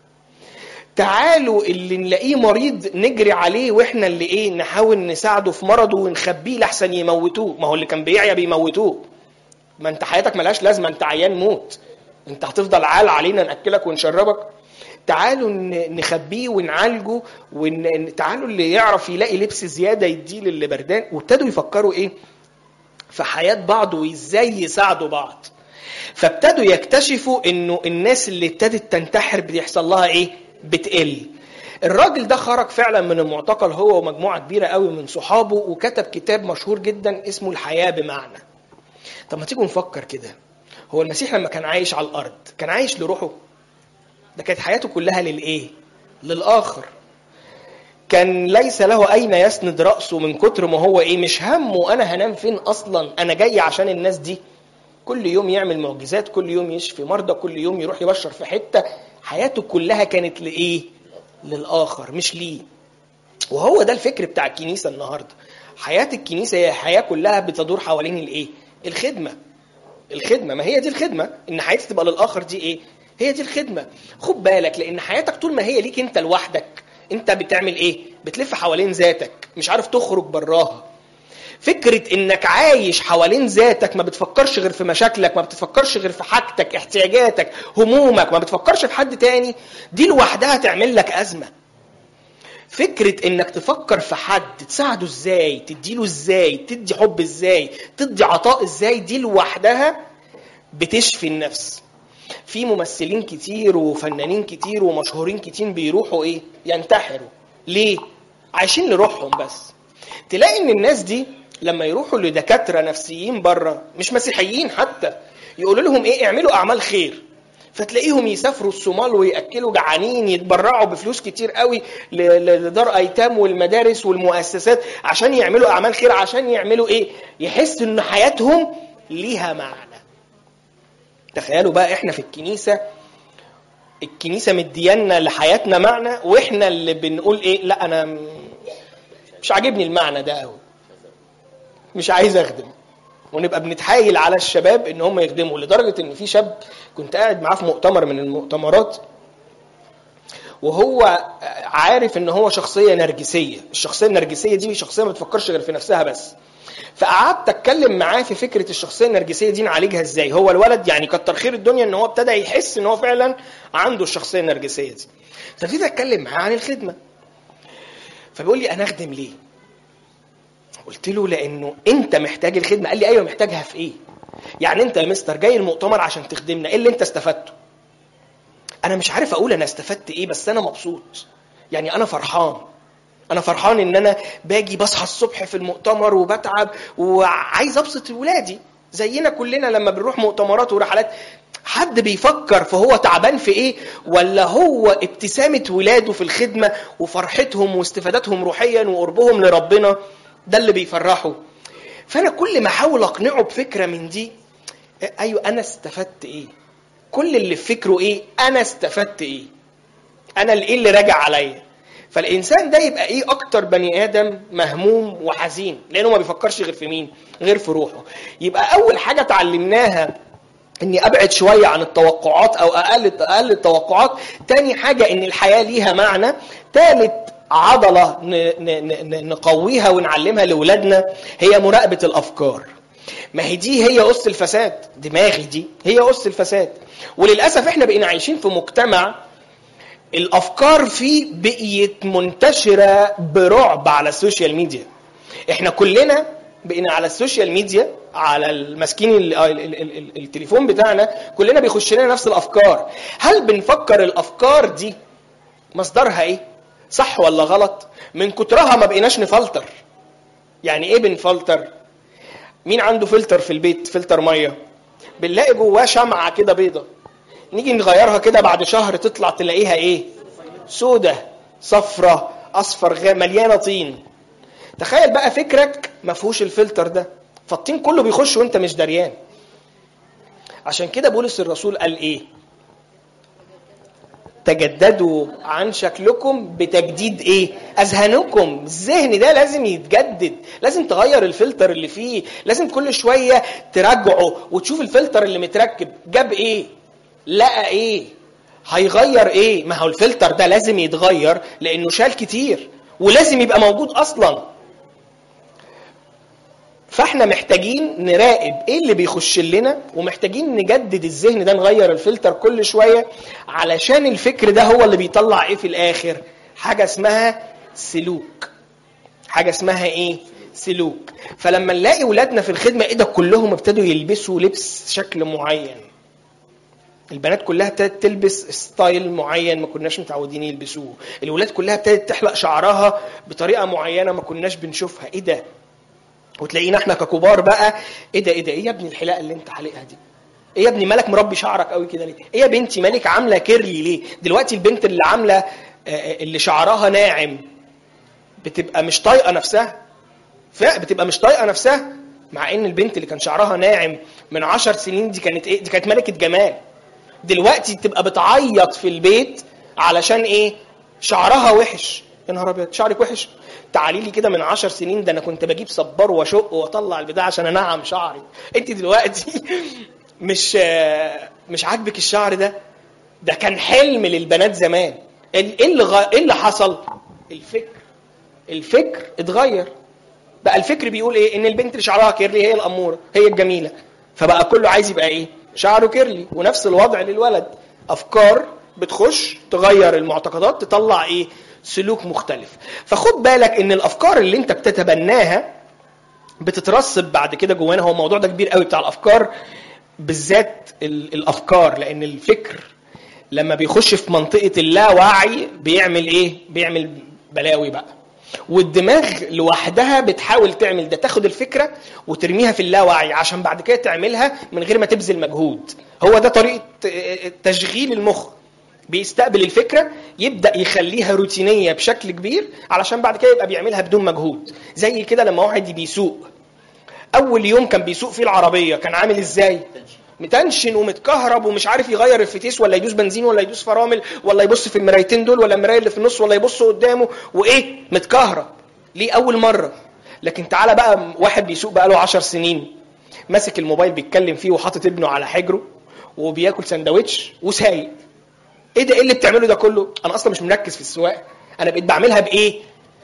تعالوا اللي نلاقيه مريض نجري عليه واحنا اللي ايه نحاول نساعده في مرضه ونخبيه لحسن يموتوه ما هو اللي كان بيعيا بيموتوه ما انت حياتك ملهاش لازمه انت عيان موت انت هتفضل عال علينا ناكلك ونشربك تعالوا نخبيه ونعالجه ون... تعالوا اللي يعرف يلاقي لبس زياده يديه للي بردان وابتدوا يفكروا ايه في حياه بعض وازاي يساعدوا بعض فابتدوا يكتشفوا انه الناس اللي ابتدت تنتحر بيحصل لها ايه بتقل الراجل ده خرج فعلا من المعتقل هو ومجموعه كبيره قوي من صحابه وكتب كتاب مشهور جدا اسمه الحياه بمعنى طب ما تيجوا نفكر كده هو المسيح لما كان عايش على الارض كان عايش لروحه ده كانت حياته كلها للايه للاخر كان ليس له اين يسند راسه من كتر ما هو ايه مش همه انا هنام فين اصلا انا جاي عشان الناس دي كل يوم يعمل معجزات كل يوم يشفي مرضى كل يوم يروح يبشر في حته حياته كلها كانت لايه للاخر مش ليه وهو ده الفكر بتاع الكنيسه النهارده حياه الكنيسه هي حياه كلها بتدور حوالين الايه الخدمه الخدمه ما هي دي الخدمه ان حياتي تبقى للاخر دي ايه هي دي الخدمه خد بالك لان حياتك طول ما هي ليك انت لوحدك انت بتعمل ايه بتلف حوالين ذاتك مش عارف تخرج براها فكرة انك عايش حوالين ذاتك ما بتفكرش غير في مشاكلك ما بتفكرش غير في حاجتك احتياجاتك همومك ما بتفكرش في حد تاني دي لوحدها تعمل لك ازمة فكرة انك تفكر في حد تساعده ازاي تديله ازاي تدي حب ازاي تدي عطاء ازاي دي لوحدها بتشفي النفس في ممثلين كتير وفنانين كتير ومشهورين كتير بيروحوا ايه ينتحروا ليه عايشين لروحهم بس تلاقي ان الناس دي لما يروحوا لدكاتره نفسيين بره مش مسيحيين حتى يقولوا لهم ايه اعملوا اعمال خير فتلاقيهم يسافروا الصومال وياكلوا جعانين يتبرعوا بفلوس كتير قوي لدار ايتام والمدارس والمؤسسات عشان يعملوا اعمال خير عشان يعملوا ايه يحس ان حياتهم ليها معنى تخيلوا بقى احنا في الكنيسه الكنيسه مديانا لحياتنا معنى واحنا اللي بنقول ايه لا انا مش عاجبني المعنى ده قوي مش عايز اخدم ونبقى بنتحايل على الشباب ان هم يخدموا لدرجه ان في شاب كنت قاعد معاه في مؤتمر من المؤتمرات وهو عارف ان هو شخصيه نرجسيه الشخصيه النرجسيه دي شخصيه ما بتفكرش غير في نفسها بس فقعدت اتكلم معاه في فكره الشخصيه النرجسيه دي نعالجها ازاي هو الولد يعني كتر خير الدنيا ان هو ابتدى يحس ان هو فعلا عنده الشخصيه النرجسيه دي فابتديت اتكلم معاه عن الخدمه فبيقول لي انا اخدم ليه قلت له لانه انت محتاج الخدمه قال لي ايوه محتاجها في ايه يعني انت يا مستر جاي المؤتمر عشان تخدمنا ايه اللي انت استفدته انا مش عارف اقول انا استفدت ايه بس انا مبسوط يعني انا فرحان انا فرحان ان انا باجي بصحى الصبح في المؤتمر وبتعب وعايز ابسط ولادي زينا كلنا لما بنروح مؤتمرات ورحلات حد بيفكر فهو تعبان في ايه ولا هو ابتسامة ولاده في الخدمة وفرحتهم واستفادتهم روحيا وقربهم لربنا ده اللي بيفرحه فانا كل ما احاول اقنعه بفكره من دي ايوه انا استفدت ايه كل اللي في فكره ايه انا استفدت ايه انا ايه اللي راجع عليا فالانسان ده يبقى ايه اكتر بني ادم مهموم وحزين لانه ما بيفكرش غير في مين غير في روحه يبقى اول حاجه اتعلمناها اني ابعد شويه عن التوقعات او اقل اقل التوقعات تاني حاجه ان الحياه ليها معنى تالت عضله نقويها ونعلمها لاولادنا هي مراقبه الافكار ما هي دي هي قص الفساد دماغي دي هي قص الفساد وللاسف احنا بقينا عايشين في مجتمع الافكار فيه بقيت منتشره برعب على السوشيال ميديا احنا كلنا بقينا على السوشيال ميديا على الماسكين التليفون بتاعنا كلنا بيخش لنا نفس الافكار هل بنفكر الافكار دي مصدرها ايه صح ولا غلط من كترها ما بقيناش نفلتر يعني ايه بنفلتر مين عنده فلتر في البيت فلتر ميه بنلاقي جواه شمعه كده بيضه نيجي نغيرها كده بعد شهر تطلع تلاقيها ايه سودة صفرة اصفر غام مليانه طين تخيل بقى فكرك ما فيهوش الفلتر ده فالطين كله بيخش وانت مش دريان عشان كده بولس الرسول قال ايه تجددوا عن شكلكم بتجديد ايه اذهانكم الذهن ده لازم يتجدد لازم تغير الفلتر اللي فيه لازم كل شويه تراجعه وتشوف الفلتر اللي متركب جاب ايه لقى ايه هيغير ايه ما هو الفلتر ده لازم يتغير لانه شال كتير ولازم يبقى موجود اصلا فاحنا محتاجين نراقب ايه اللي بيخش لنا ومحتاجين نجدد الذهن ده نغير الفلتر كل شويه علشان الفكر ده هو اللي بيطلع ايه في الاخر حاجه اسمها سلوك حاجه اسمها ايه سلوك فلما نلاقي ولادنا في الخدمه ايه ده كلهم ابتدوا يلبسوا لبس شكل معين البنات كلها ابتدت تلبس ستايل معين ما كناش متعودين يلبسوه الولاد كلها ابتدت تحلق شعرها بطريقه معينه ما كناش بنشوفها ايه ده وتلاقينا احنا ككبار بقى ايه ده ايه ده ايه يا ابني الحلاقه اللي انت حالقها دي ايه يا ابني مالك مربي شعرك قوي كده ليه ايه يا بنتي مالك عامله كيرلي ليه دلوقتي البنت اللي عامله اللي شعرها ناعم بتبقى مش طايقه نفسها بتبقى مش طايقه نفسها مع ان البنت اللي كان شعرها ناعم من عشر سنين دي كانت ايه دي كانت ملكه جمال دلوقتي تبقى بتعيط في البيت علشان ايه شعرها وحش يا نهار ابيض شعرك وحش تعالي لي كده من عشر سنين ده انا كنت بجيب صبار واشق واطلع البتاع عشان انعم شعري انت دلوقتي مش مش عاجبك الشعر ده ده كان حلم للبنات زمان ايه اللي غ... ايه اللي حصل الفكر الفكر اتغير بقى الفكر بيقول ايه ان البنت اللي شعرها كيرلي هي الاموره هي الجميله فبقى كله عايز يبقى ايه شعره كيرلي ونفس الوضع للولد افكار بتخش تغير المعتقدات تطلع ايه سلوك مختلف فخد بالك ان الافكار اللي انت بتتبناها بتترسب بعد كده جوانا هو الموضوع ده كبير قوي بتاع الافكار بالذات الافكار لان الفكر لما بيخش في منطقه اللاوعي بيعمل ايه بيعمل بلاوي بقى والدماغ لوحدها بتحاول تعمل ده تاخد الفكره وترميها في اللاوعي عشان بعد كده تعملها من غير ما تبذل مجهود هو ده طريقه تشغيل المخ بيستقبل الفكره يبدا يخليها روتينيه بشكل كبير علشان بعد كده يبقى بيعملها بدون مجهود زي كده لما واحد بيسوق اول يوم كان بيسوق فيه العربيه كان عامل ازاي متنشن ومتكهرب ومش عارف يغير الفتيس ولا يدوس بنزين ولا يدوس فرامل ولا يبص في المرايتين دول ولا المرايه اللي في النص ولا يبص قدامه وايه متكهرب ليه اول مره لكن تعالى بقى واحد بيسوق بقى له 10 سنين ماسك الموبايل بيتكلم فيه وحاطط ابنه على حجره وبياكل سندوتش وسايق ايه ده ايه اللي بتعمله ده كله انا اصلا مش مركز في السواقه انا بقيت بعملها بايه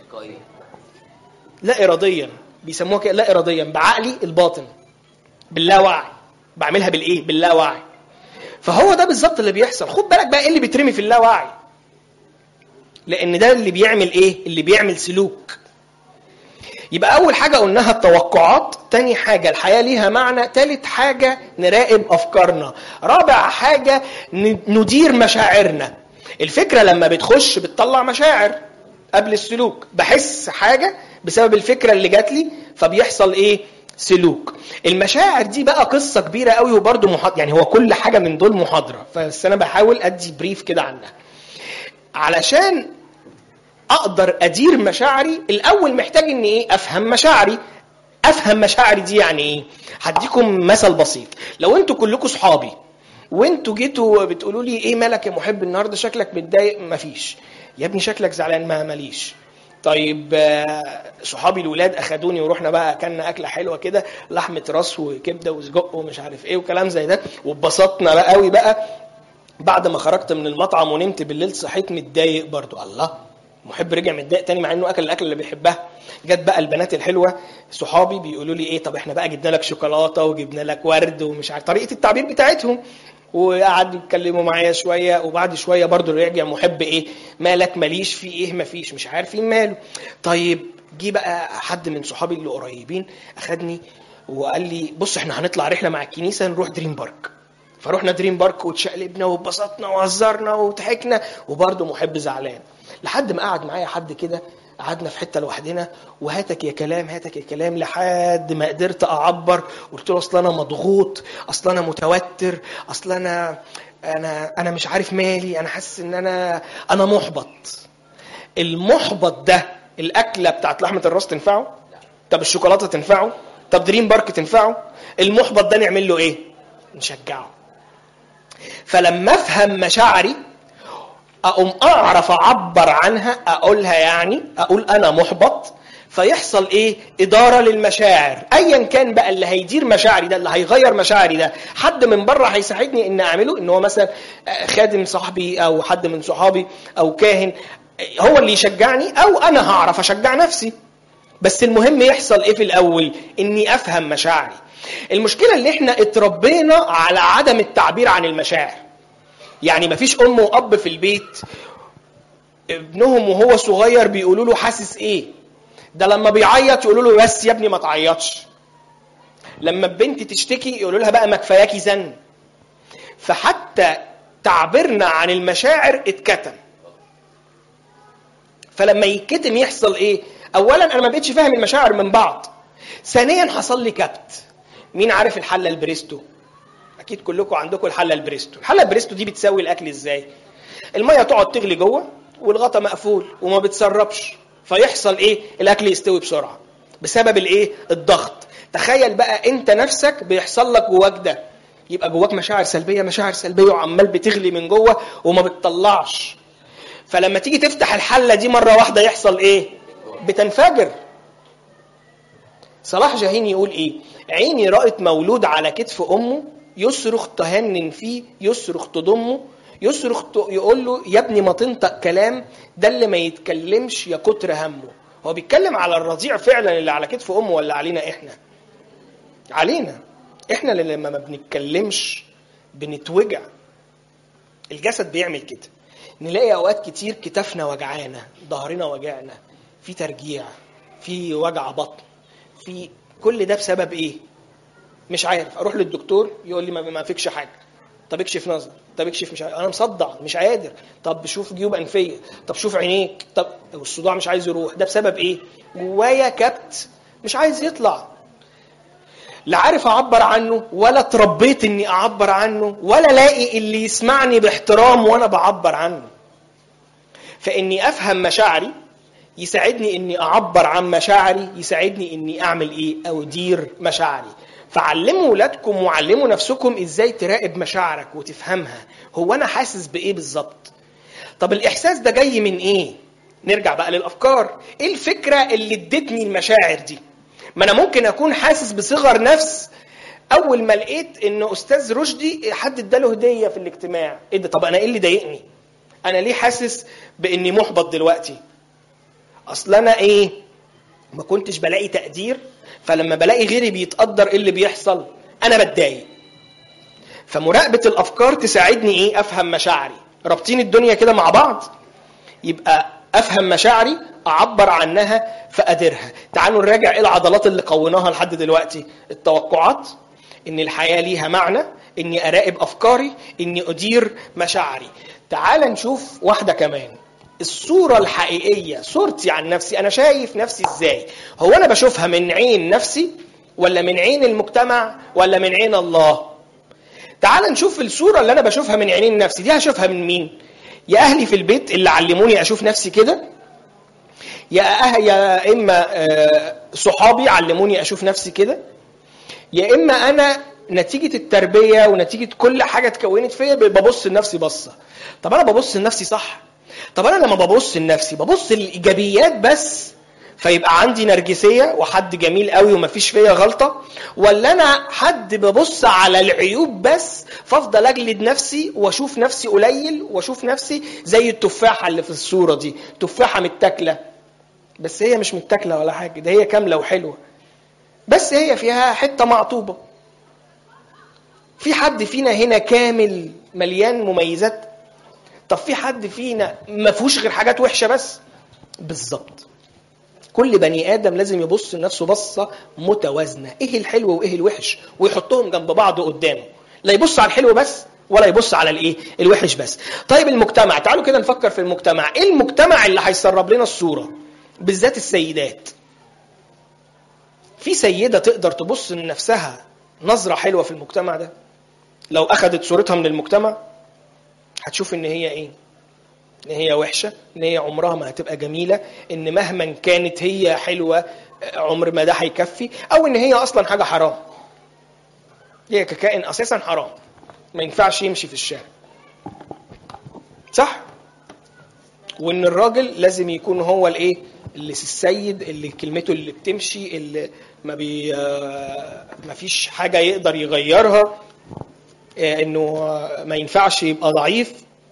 لا اراديا بيسموها كده لا اراديا بعقلي الباطن باللاوعي بعملها بالايه باللاوعي فهو ده بالظبط اللي بيحصل خد بالك بقى ايه اللي بيترمي في اللاوعي لان ده اللي بيعمل ايه اللي بيعمل سلوك يبقى اول حاجه قلناها التوقعات تاني حاجه الحياه ليها معنى تالت حاجه نراقب افكارنا رابع حاجه ندير مشاعرنا الفكره لما بتخش بتطلع مشاعر قبل السلوك بحس حاجه بسبب الفكره اللي جات لي فبيحصل ايه سلوك المشاعر دي بقى قصة كبيرة قوي وبرده محاضرة يعني هو كل حاجة من دول محاضرة بس أنا بحاول أدي بريف كده عنها علشان اقدر ادير مشاعري الاول محتاج ان ايه افهم مشاعري افهم مشاعري دي يعني ايه هديكم مثل بسيط لو انتوا كلكم صحابي وانتوا جيتوا بتقولوا لي ايه مالك يا محب النهارده شكلك متضايق مفيش يا ابني شكلك زعلان ما ماليش طيب آه، صحابي الولاد اخدوني ورحنا بقى اكلنا اكله حلوه كده لحمه راس وكبده وسجق ومش عارف ايه وكلام زي ده واتبسطنا بقى قوي بقى بعد ما خرجت من المطعم ونمت بالليل صحيت متضايق برضو الله محب رجع متضايق تاني مع انه اكل الاكل اللي بيحبها جت بقى البنات الحلوه صحابي بيقولوا لي ايه طب احنا بقى جبنا لك شوكولاته وجبنا لك ورد ومش عارف طريقه التعبير بتاعتهم وقعدوا يتكلموا معايا شويه وبعد شويه برضو رجع محب ايه مالك ماليش في ايه مفيش مش عارفين ماله طيب جه بقى حد من صحابي اللي قريبين اخدني وقال لي بص احنا هنطلع رحله مع الكنيسه نروح دريم بارك فروحنا دريم بارك واتشقلبنا واتبسطنا وهزرنا وضحكنا وبرضه محب زعلان لحد ما قعد معايا حد كده قعدنا في حته لوحدنا وهاتك يا كلام هاتك يا كلام لحد ما قدرت اعبر قلت له اصل انا مضغوط اصل انا متوتر اصل انا انا انا مش عارف مالي انا حاسس ان انا انا محبط المحبط ده الاكله بتاعت لحمه الراس تنفعه طب الشوكولاته تنفعه طب دريم بارك تنفعه المحبط ده نعمل له ايه نشجعه فلما افهم مشاعري اقوم اعرف اعبر عنها اقولها يعني اقول انا محبط فيحصل ايه اداره للمشاعر ايا كان بقى اللي هيدير مشاعري ده اللي هيغير مشاعري ده حد من بره هيساعدني ان اعمله ان هو مثلا خادم صاحبي او حد من صحابي او كاهن هو اللي يشجعني او انا هعرف اشجع نفسي بس المهم يحصل ايه في الاول اني افهم مشاعري المشكله اللي احنا اتربينا على عدم التعبير عن المشاعر يعني مفيش ام واب في البيت ابنهم وهو صغير بيقولوا له حاسس ايه ده لما بيعيط يقولوا له بس يا ابني ما تعيطش لما البنت تشتكي يقولوا لها بقى ما كفاياكي زن فحتى تعبيرنا عن المشاعر اتكتم فلما يتكتم يحصل ايه اولا انا ما بقتش فاهم المشاعر من بعض ثانيا حصل لي كبت مين عارف الحله البريستو اكيد كلكم عندكم الحله البريستو الحله البريستو دي بتسوي الاكل ازاي الميه تقعد تغلي جوه والغطا مقفول وما بتسربش فيحصل ايه الاكل يستوي بسرعه بسبب الايه الضغط تخيل بقى انت نفسك بيحصل لك جواك ده يبقى جواك مشاعر سلبيه مشاعر سلبيه وعمال بتغلي من جوه وما بتطلعش فلما تيجي تفتح الحله دي مره واحده يحصل ايه بتنفجر صلاح جاهين يقول ايه عيني رأت مولود على كتف امه يصرخ تهنن فيه يصرخ تضمه يصرخ يقول له يا ابني ما تنطق كلام ده اللي ما يتكلمش يا كتر همه هو بيتكلم على الرضيع فعلا اللي على كتف امه ولا علينا احنا علينا احنا اللي لما ما بنتكلمش بنتوجع الجسد بيعمل كده نلاقي اوقات كتير كتافنا وجعانا ظهرنا وجعنا في ترجيع في وجع بطن في كل ده بسبب ايه مش عارف اروح للدكتور يقول لي ما فيكش حاجه طب اكشف نظر طب اكشف مش عارف. انا مصدع مش قادر طب شوف جيوب انفيه طب شوف عينيك طب الصداع مش عايز يروح ده بسبب ايه جوايا كبت مش عايز يطلع لا عارف اعبر عنه ولا اتربيت اني اعبر عنه ولا الاقي اللي يسمعني باحترام وانا بعبر عنه فاني افهم مشاعري يساعدني اني اعبر عن مشاعري يساعدني اني اعمل ايه او ادير مشاعري فعلموا ولادكم وعلموا نفسكم ازاي تراقب مشاعرك وتفهمها هو انا حاسس بايه بالظبط طب الاحساس ده جاي من ايه نرجع بقى للافكار ايه الفكره اللي ادتني المشاعر دي ما انا ممكن اكون حاسس بصغر نفس اول ما لقيت ان استاذ رشدي حد اداله هديه في الاجتماع ايه ده طب انا ايه اللي ضايقني انا ليه حاسس باني محبط دلوقتي اصل انا ايه ما كنتش بلاقي تقدير فلما بلاقي غيري بيتقدر ايه اللي بيحصل انا بتضايق فمراقبه الافكار تساعدني ايه افهم مشاعري رابطين الدنيا كده مع بعض يبقى افهم مشاعري اعبر عنها فاديرها تعالوا نراجع ايه العضلات اللي قوناها لحد دلوقتي التوقعات ان الحياه ليها معنى اني اراقب افكاري اني ادير مشاعري تعال نشوف واحده كمان الصورة الحقيقية صورتي عن نفسي أنا شايف نفسي إزاي هو أنا بشوفها من عين نفسي ولا من عين المجتمع ولا من عين الله تعال نشوف الصورة اللي أنا بشوفها من عينين نفسي دي هشوفها من مين يا أهلي في البيت اللي علموني أشوف نفسي كده يا أه يا اما آه، صحابي علموني اشوف نفسي كده يا اما انا نتيجه التربيه ونتيجه كل حاجه اتكونت فيا ببص لنفسي بصه طب انا ببص لنفسي صح طب انا لما ببص لنفسي ببص للايجابيات بس فيبقى عندي نرجسيه وحد جميل قوي ومفيش فيا غلطه ولا انا حد ببص على العيوب بس فافضل اجلد نفسي واشوف نفسي قليل واشوف نفسي زي التفاحه اللي في الصوره دي تفاحه متاكله بس هي مش متاكله ولا حاجه ده هي كامله وحلوه بس هي فيها حته معطوبه في حد فينا هنا كامل مليان مميزات طب في حد فينا ما فيهوش غير حاجات وحشه بس بالظبط كل بني ادم لازم يبص لنفسه بصه متوازنه ايه الحلو وايه الوحش ويحطهم جنب بعض قدامه لا يبص على الحلو بس ولا يبص على الايه الوحش بس طيب المجتمع تعالوا كده نفكر في المجتمع ايه المجتمع اللي هيسرب لنا الصوره بالذات السيدات في سيده تقدر تبص لنفسها نظره حلوه في المجتمع ده لو اخذت صورتها من المجتمع هتشوف ان هي ايه ان هي وحشه ان هي عمرها ما هتبقى جميله ان مهما كانت هي حلوه عمر ما ده هيكفي او ان هي اصلا حاجه حرام هي ككائن اساسا حرام ما ينفعش يمشي في الشارع صح وان الراجل لازم يكون هو الايه اللي السيد اللي كلمته اللي بتمشي اللي ما بي ما فيش حاجه يقدر يغيرها انه ما ينفعش يبقى ضعيف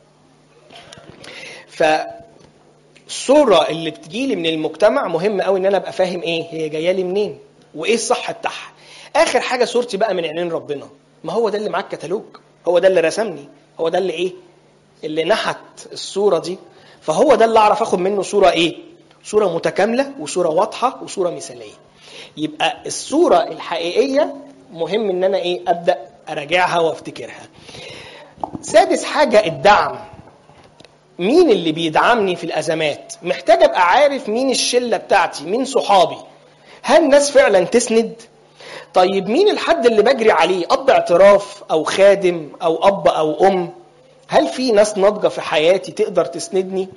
فالصورة اللي بتجيلي من المجتمع مهم قوي ان انا ابقى فاهم ايه هي جايه لي منين وايه الصح بتاعها اخر حاجه صورتي بقى من عينين ربنا ما هو ده اللي معاك كتالوج هو ده اللي رسمني هو ده اللي ايه اللي نحت الصوره دي فهو ده اللي اعرف اخد منه صوره ايه صوره متكامله وصوره واضحه وصوره مثاليه يبقى الصوره الحقيقيه مهم ان انا ايه ابدا اراجعها وافتكرها سادس حاجه الدعم مين اللي بيدعمني في الازمات محتاج ابقى عارف مين الشله بتاعتي مين صحابي هل ناس فعلا تسند طيب مين الحد اللي بجري عليه اب اعتراف او خادم او اب او ام هل في ناس ناضجه في حياتي تقدر تسندني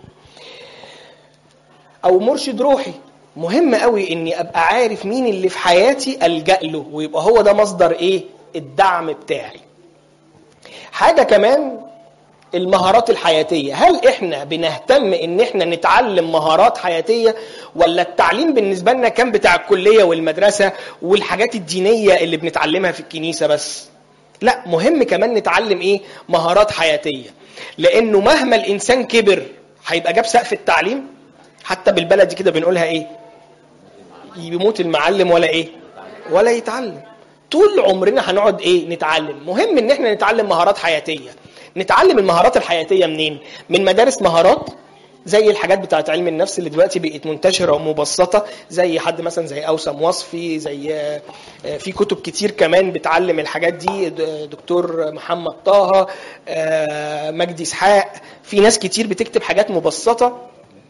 او مرشد روحي مهم قوي اني ابقى عارف مين اللي في حياتي الجا له ويبقى هو ده مصدر ايه الدعم بتاعي حاجه كمان المهارات الحياتية هل احنا بنهتم ان احنا نتعلم مهارات حياتية ولا التعليم بالنسبة لنا كان بتاع الكلية والمدرسة والحاجات الدينية اللي بنتعلمها في الكنيسة بس لا مهم كمان نتعلم ايه مهارات حياتية لانه مهما الانسان كبر هيبقى جاب سقف التعليم حتى بالبلدي كده بنقولها ايه يموت المعلم ولا ايه ولا يتعلم طول عمرنا هنقعد ايه نتعلم مهم ان احنا نتعلم مهارات حياتيه نتعلم المهارات الحياتيه منين من مدارس مهارات زي الحاجات بتاعت علم النفس اللي دلوقتي بقت منتشره ومبسطه زي حد مثلا زي اوسم وصفي زي في كتب كتير كمان بتعلم الحاجات دي دكتور محمد طه مجدي اسحاق في ناس كتير بتكتب حاجات مبسطه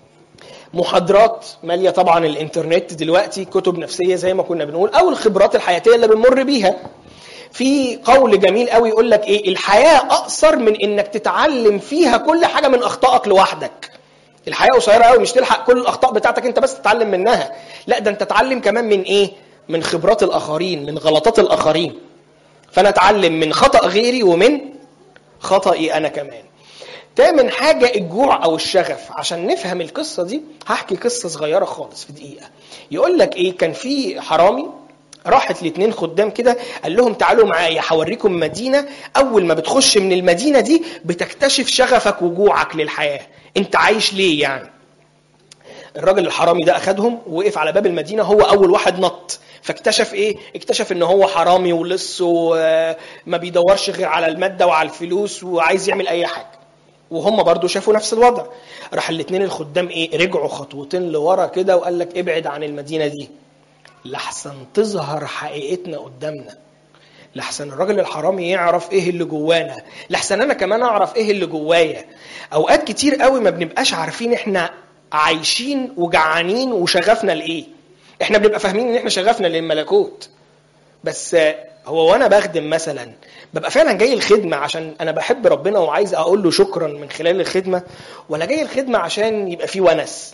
محاضرات ماليه طبعا الانترنت دلوقتي كتب نفسيه زي ما كنا بنقول او الخبرات الحياتيه اللي بنمر بيها في قول جميل قوي يقول لك ايه الحياه اقصر من انك تتعلم فيها كل حاجه من اخطائك لوحدك الحياه قصيره قوي مش تلحق كل الاخطاء بتاعتك انت بس تتعلم منها لا ده انت تتعلم كمان من ايه من خبرات الاخرين من غلطات الاخرين فانا اتعلم من خطا غيري ومن خطئي انا كمان تامن حاجة الجوع أو الشغف عشان نفهم القصة دي هحكي قصة صغيرة خالص في دقيقة يقول لك إيه كان في حرامي راحت الاثنين خدام كده قال لهم تعالوا معايا هوريكم مدينة أول ما بتخش من المدينة دي بتكتشف شغفك وجوعك للحياة أنت عايش ليه يعني الراجل الحرامي ده أخدهم ووقف على باب المدينة هو أول واحد نط فاكتشف ايه اكتشف ان هو حرامي ولص وما بيدورش غير على الماده وعلى الفلوس وعايز يعمل اي حاجه وهم برضو شافوا نفس الوضع راح الاثنين الخدام ايه رجعوا خطوتين لورا كده وقال لك ابعد عن المدينه دي لحسن تظهر حقيقتنا قدامنا لحسن الراجل الحرامي يعرف ايه اللي جوانا لحسن انا كمان اعرف ايه اللي جوايا اوقات كتير قوي ما بنبقاش عارفين احنا عايشين وجعانين وشغفنا لايه احنا بنبقى فاهمين ان احنا شغفنا للملكوت بس هو وانا بخدم مثلا ببقى فعلا جاي الخدمه عشان انا بحب ربنا وعايز اقول له شكرا من خلال الخدمه ولا جاي الخدمه عشان يبقى في ونس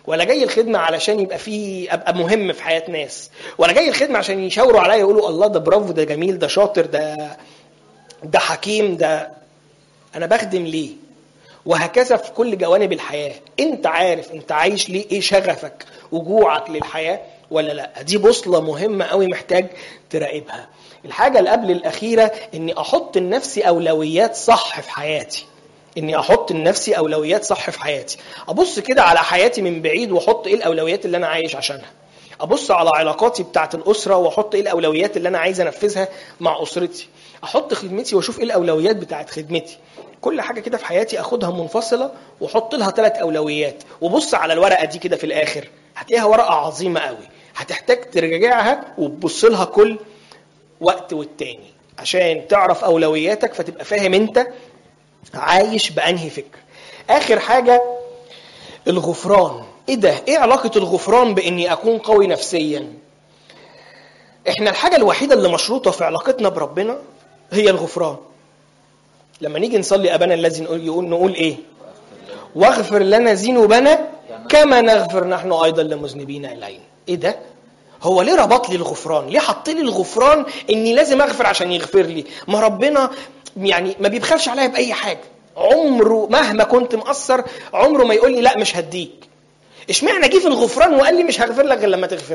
ولا جاي الخدمه علشان يبقى فيه ابقى مهم في حياه ناس ولا جاي الخدمه عشان يشاوروا عليا يقولوا الله ده برافو ده جميل ده شاطر ده ده حكيم ده انا بخدم ليه وهكذا في كل جوانب الحياه انت عارف انت عايش ليه ايه شغفك وجوعك للحياه ولا لا دي بوصله مهمه قوي محتاج تراقبها الحاجه اللي قبل الاخيره اني احط لنفسي اولويات صح في حياتي اني احط لنفسي اولويات صح في حياتي ابص كده على حياتي من بعيد واحط ايه الاولويات اللي انا عايش عشانها ابص على علاقاتي بتاعه الاسره واحط ايه الاولويات اللي انا عايز انفذها مع اسرتي احط خدمتي واشوف ايه الاولويات بتاعه خدمتي كل حاجه كده في حياتي اخدها منفصله واحط لها ثلاث اولويات وبص على الورقه دي كده في الاخر هتلاقيها ورقه عظيمه قوي هتحتاج ترجعها وتبص لها كل وقت والتاني عشان تعرف اولوياتك فتبقى فاهم انت عايش بانهي فكر اخر حاجه الغفران ايه ده ايه علاقه الغفران باني اكون قوي نفسيا احنا الحاجه الوحيده اللي مشروطه في علاقتنا بربنا هي الغفران لما نيجي نصلي ابانا الذي نقول يقول نقول ايه واغفر لنا ذنوبنا كما نغفر نحن ايضا لمذنبين الينا ايه ده هو ليه ربط لي الغفران ليه حط لي الغفران اني لازم اغفر عشان يغفر لي ما ربنا يعني ما بيبخلش عليا باي حاجه عمره مهما كنت مقصر عمره ما يقول لي لا مش هديك اشمعنى جه في الغفران وقال لي مش هغفر لك غير لما تغفر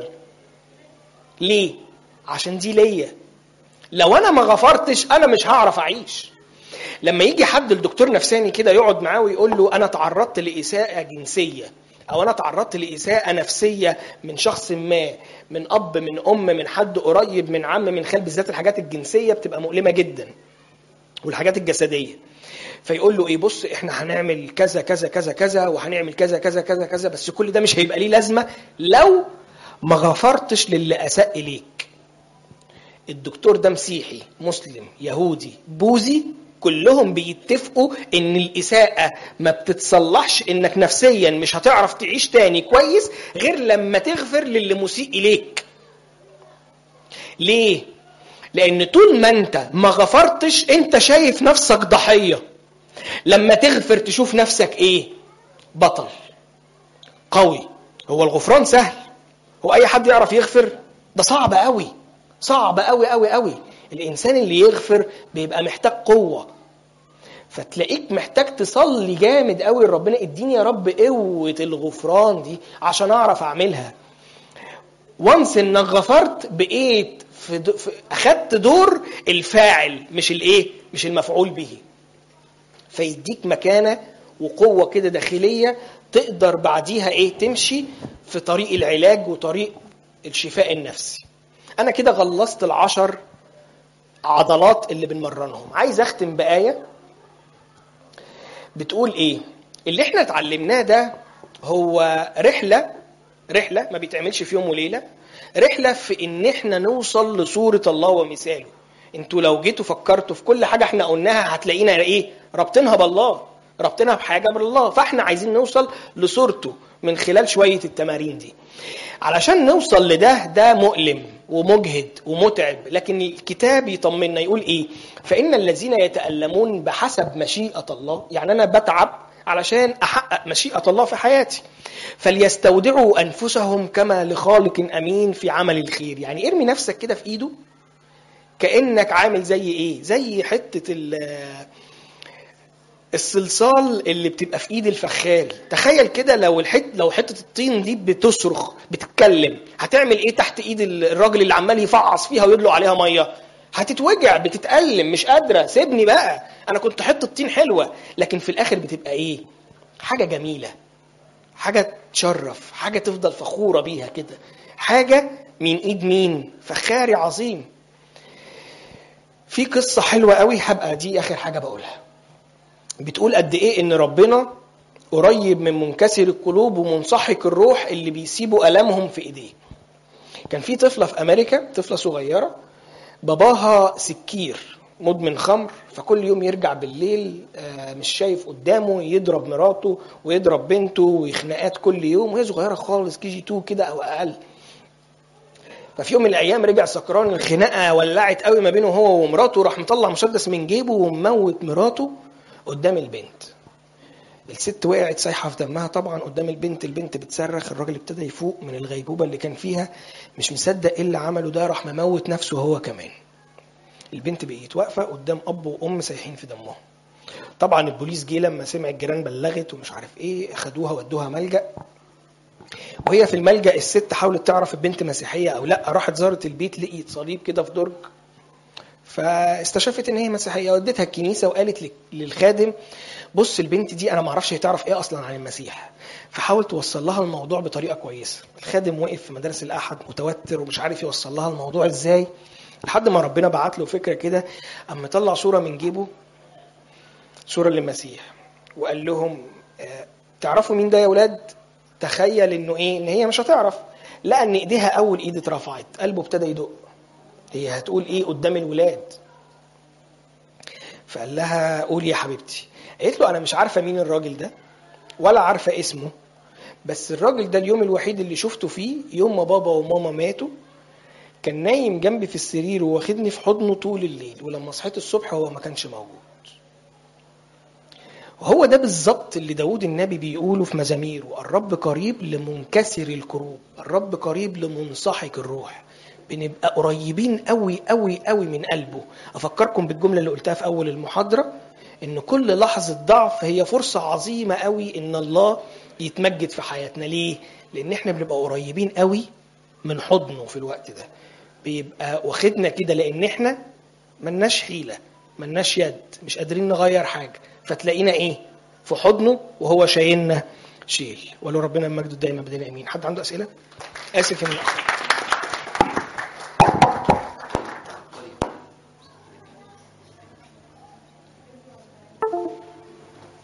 ليه عشان دي ليا لو انا ما غفرتش انا مش هعرف اعيش لما يجي حد الدكتور نفساني كده يقعد معاه ويقول له انا تعرضت لاساءه جنسيه او انا تعرضت لاساءه نفسيه من شخص ما من اب من ام من حد قريب من عم من خال بالذات الحاجات الجنسيه بتبقى مؤلمه جدا والحاجات الجسديه فيقول له ايه بص احنا هنعمل كذا كذا كذا كذا وهنعمل كذا كذا كذا كذا بس كل ده مش هيبقى ليه لازمه لو ما غفرتش للي اساء اليك الدكتور ده مسيحي مسلم يهودي بوذي كلهم بيتفقوا ان الاساءه ما بتتصلحش انك نفسيا مش هتعرف تعيش تاني كويس غير لما تغفر للي مسيء اليك ليه لان طول ما انت ما غفرتش انت شايف نفسك ضحيه لما تغفر تشوف نفسك ايه بطل قوي هو الغفران سهل هو اي حد يعرف يغفر ده صعب قوي صعب قوي قوي قوي الانسان اللي يغفر بيبقى محتاج قوه فتلاقيك محتاج تصلي جامد قوي لربنا اديني يا رب قوه الغفران دي عشان اعرف اعملها وانس انك غفرت بقيت في, دو في اخدت دور الفاعل مش الايه مش المفعول به فيديك مكانه وقوه كده داخليه تقدر بعديها ايه تمشي في طريق العلاج وطريق الشفاء النفسي انا كده خلصت العشر عضلات اللي بنمرنهم عايز اختم بايه بتقول ايه اللي احنا اتعلمناه ده هو رحله رحله ما بيتعملش في يوم وليله رحله في ان احنا نوصل لصوره الله ومثاله انتوا لو جيتوا فكرتوا في كل حاجه احنا قلناها هتلاقينا ايه رابطينها بالله رابطينها بحاجه بالله فاحنا عايزين نوصل لصورته من خلال شويه التمارين دي علشان نوصل لده ده مؤلم ومجهد ومتعب لكن الكتاب يطمنا يقول ايه فان الذين يتالمون بحسب مشيئه الله يعني انا بتعب علشان احقق مشيئه الله في حياتي فليستودعوا انفسهم كما لخالق امين في عمل الخير يعني ارمي نفسك كده في ايده كانك عامل زي ايه زي حته الصلصال اللي بتبقى في ايد الفخاري تخيل كده لو الحت لو حته الطين دي بتصرخ بتتكلم هتعمل ايه تحت ايد الراجل اللي عمال يفعص فيها ويدلق عليها ميه هتتوجع بتتألم مش قادره سيبني بقى انا كنت حته طين حلوه لكن في الاخر بتبقى ايه حاجه جميله حاجه تشرف حاجه تفضل فخوره بيها كده حاجه من ايد مين فخاري عظيم في قصه حلوه قوي هبقى دي اخر حاجه بقولها بتقول قد ايه ان ربنا قريب من منكسر القلوب ومنسحق الروح اللي بيسيبوا المهم في ايديه كان في طفله في امريكا طفله صغيره باباها سكير مدمن خمر فكل يوم يرجع بالليل مش شايف قدامه يضرب مراته ويضرب بنته وخناقات كل يوم وهي صغيره خالص كي جي 2 كده او اقل ففي يوم من الايام رجع سكران الخناقه ولعت قوي ما بينه هو ومراته راح مطلع مسدس من جيبه ومموت مراته قدام البنت الست وقعت سايحه في دمها طبعا قدام البنت البنت بتصرخ الراجل ابتدى يفوق من الغيبوبه اللي كان فيها مش مصدق ايه اللي عمله ده راح مموت نفسه هو كمان البنت بقيت واقفه قدام اب وام سايحين في دمهم طبعا البوليس جه لما سمع الجيران بلغت ومش عارف ايه اخدوها ودوها ملجا وهي في الملجا الست حاولت تعرف البنت مسيحيه او لا راحت زارت البيت لقيت صليب كده في درج فاستشفت ان هي مسيحيه ودتها الكنيسه وقالت للخادم بص البنت دي انا ما اعرفش هي تعرف ايه اصلا عن المسيح فحاول توصل لها الموضوع بطريقه كويسه الخادم وقف في مدارس الاحد متوتر ومش عارف يوصل لها الموضوع ازاي لحد ما ربنا بعت له فكره كده اما طلع صوره من جيبه صوره للمسيح وقال لهم آه، تعرفوا مين ده يا ولاد تخيل انه ايه ان هي مش هتعرف لقى ان ايديها اول ايد اترفعت قلبه ابتدى يدق هي هتقول ايه قدام الولاد فقال لها قولي يا حبيبتي قالت له انا مش عارفه مين الراجل ده ولا عارفه اسمه بس الراجل ده اليوم الوحيد اللي شفته فيه يوم ما بابا وماما ماتوا كان نايم جنبي في السرير وواخدني في حضنه طول الليل ولما صحيت الصبح هو ما كانش موجود وهو ده بالظبط اللي داود النبي بيقوله في مزاميره الرب قريب لمنكسر الكروب الرب قريب لمنصحك الروح بنبقى قريبين قوي قوي قوي من قلبه افكركم بالجمله اللي قلتها في اول المحاضره ان كل لحظه ضعف هي فرصه عظيمه قوي ان الله يتمجد في حياتنا ليه لان احنا بنبقى قريبين قوي من حضنه في الوقت ده بيبقى واخدنا كده لان احنا ملناش حيله ملناش يد مش قادرين نغير حاجه فتلاقينا ايه في حضنه وهو شايلنا شيل ولو ربنا المجد دايما بدنا امين حد عنده اسئله اسف يا من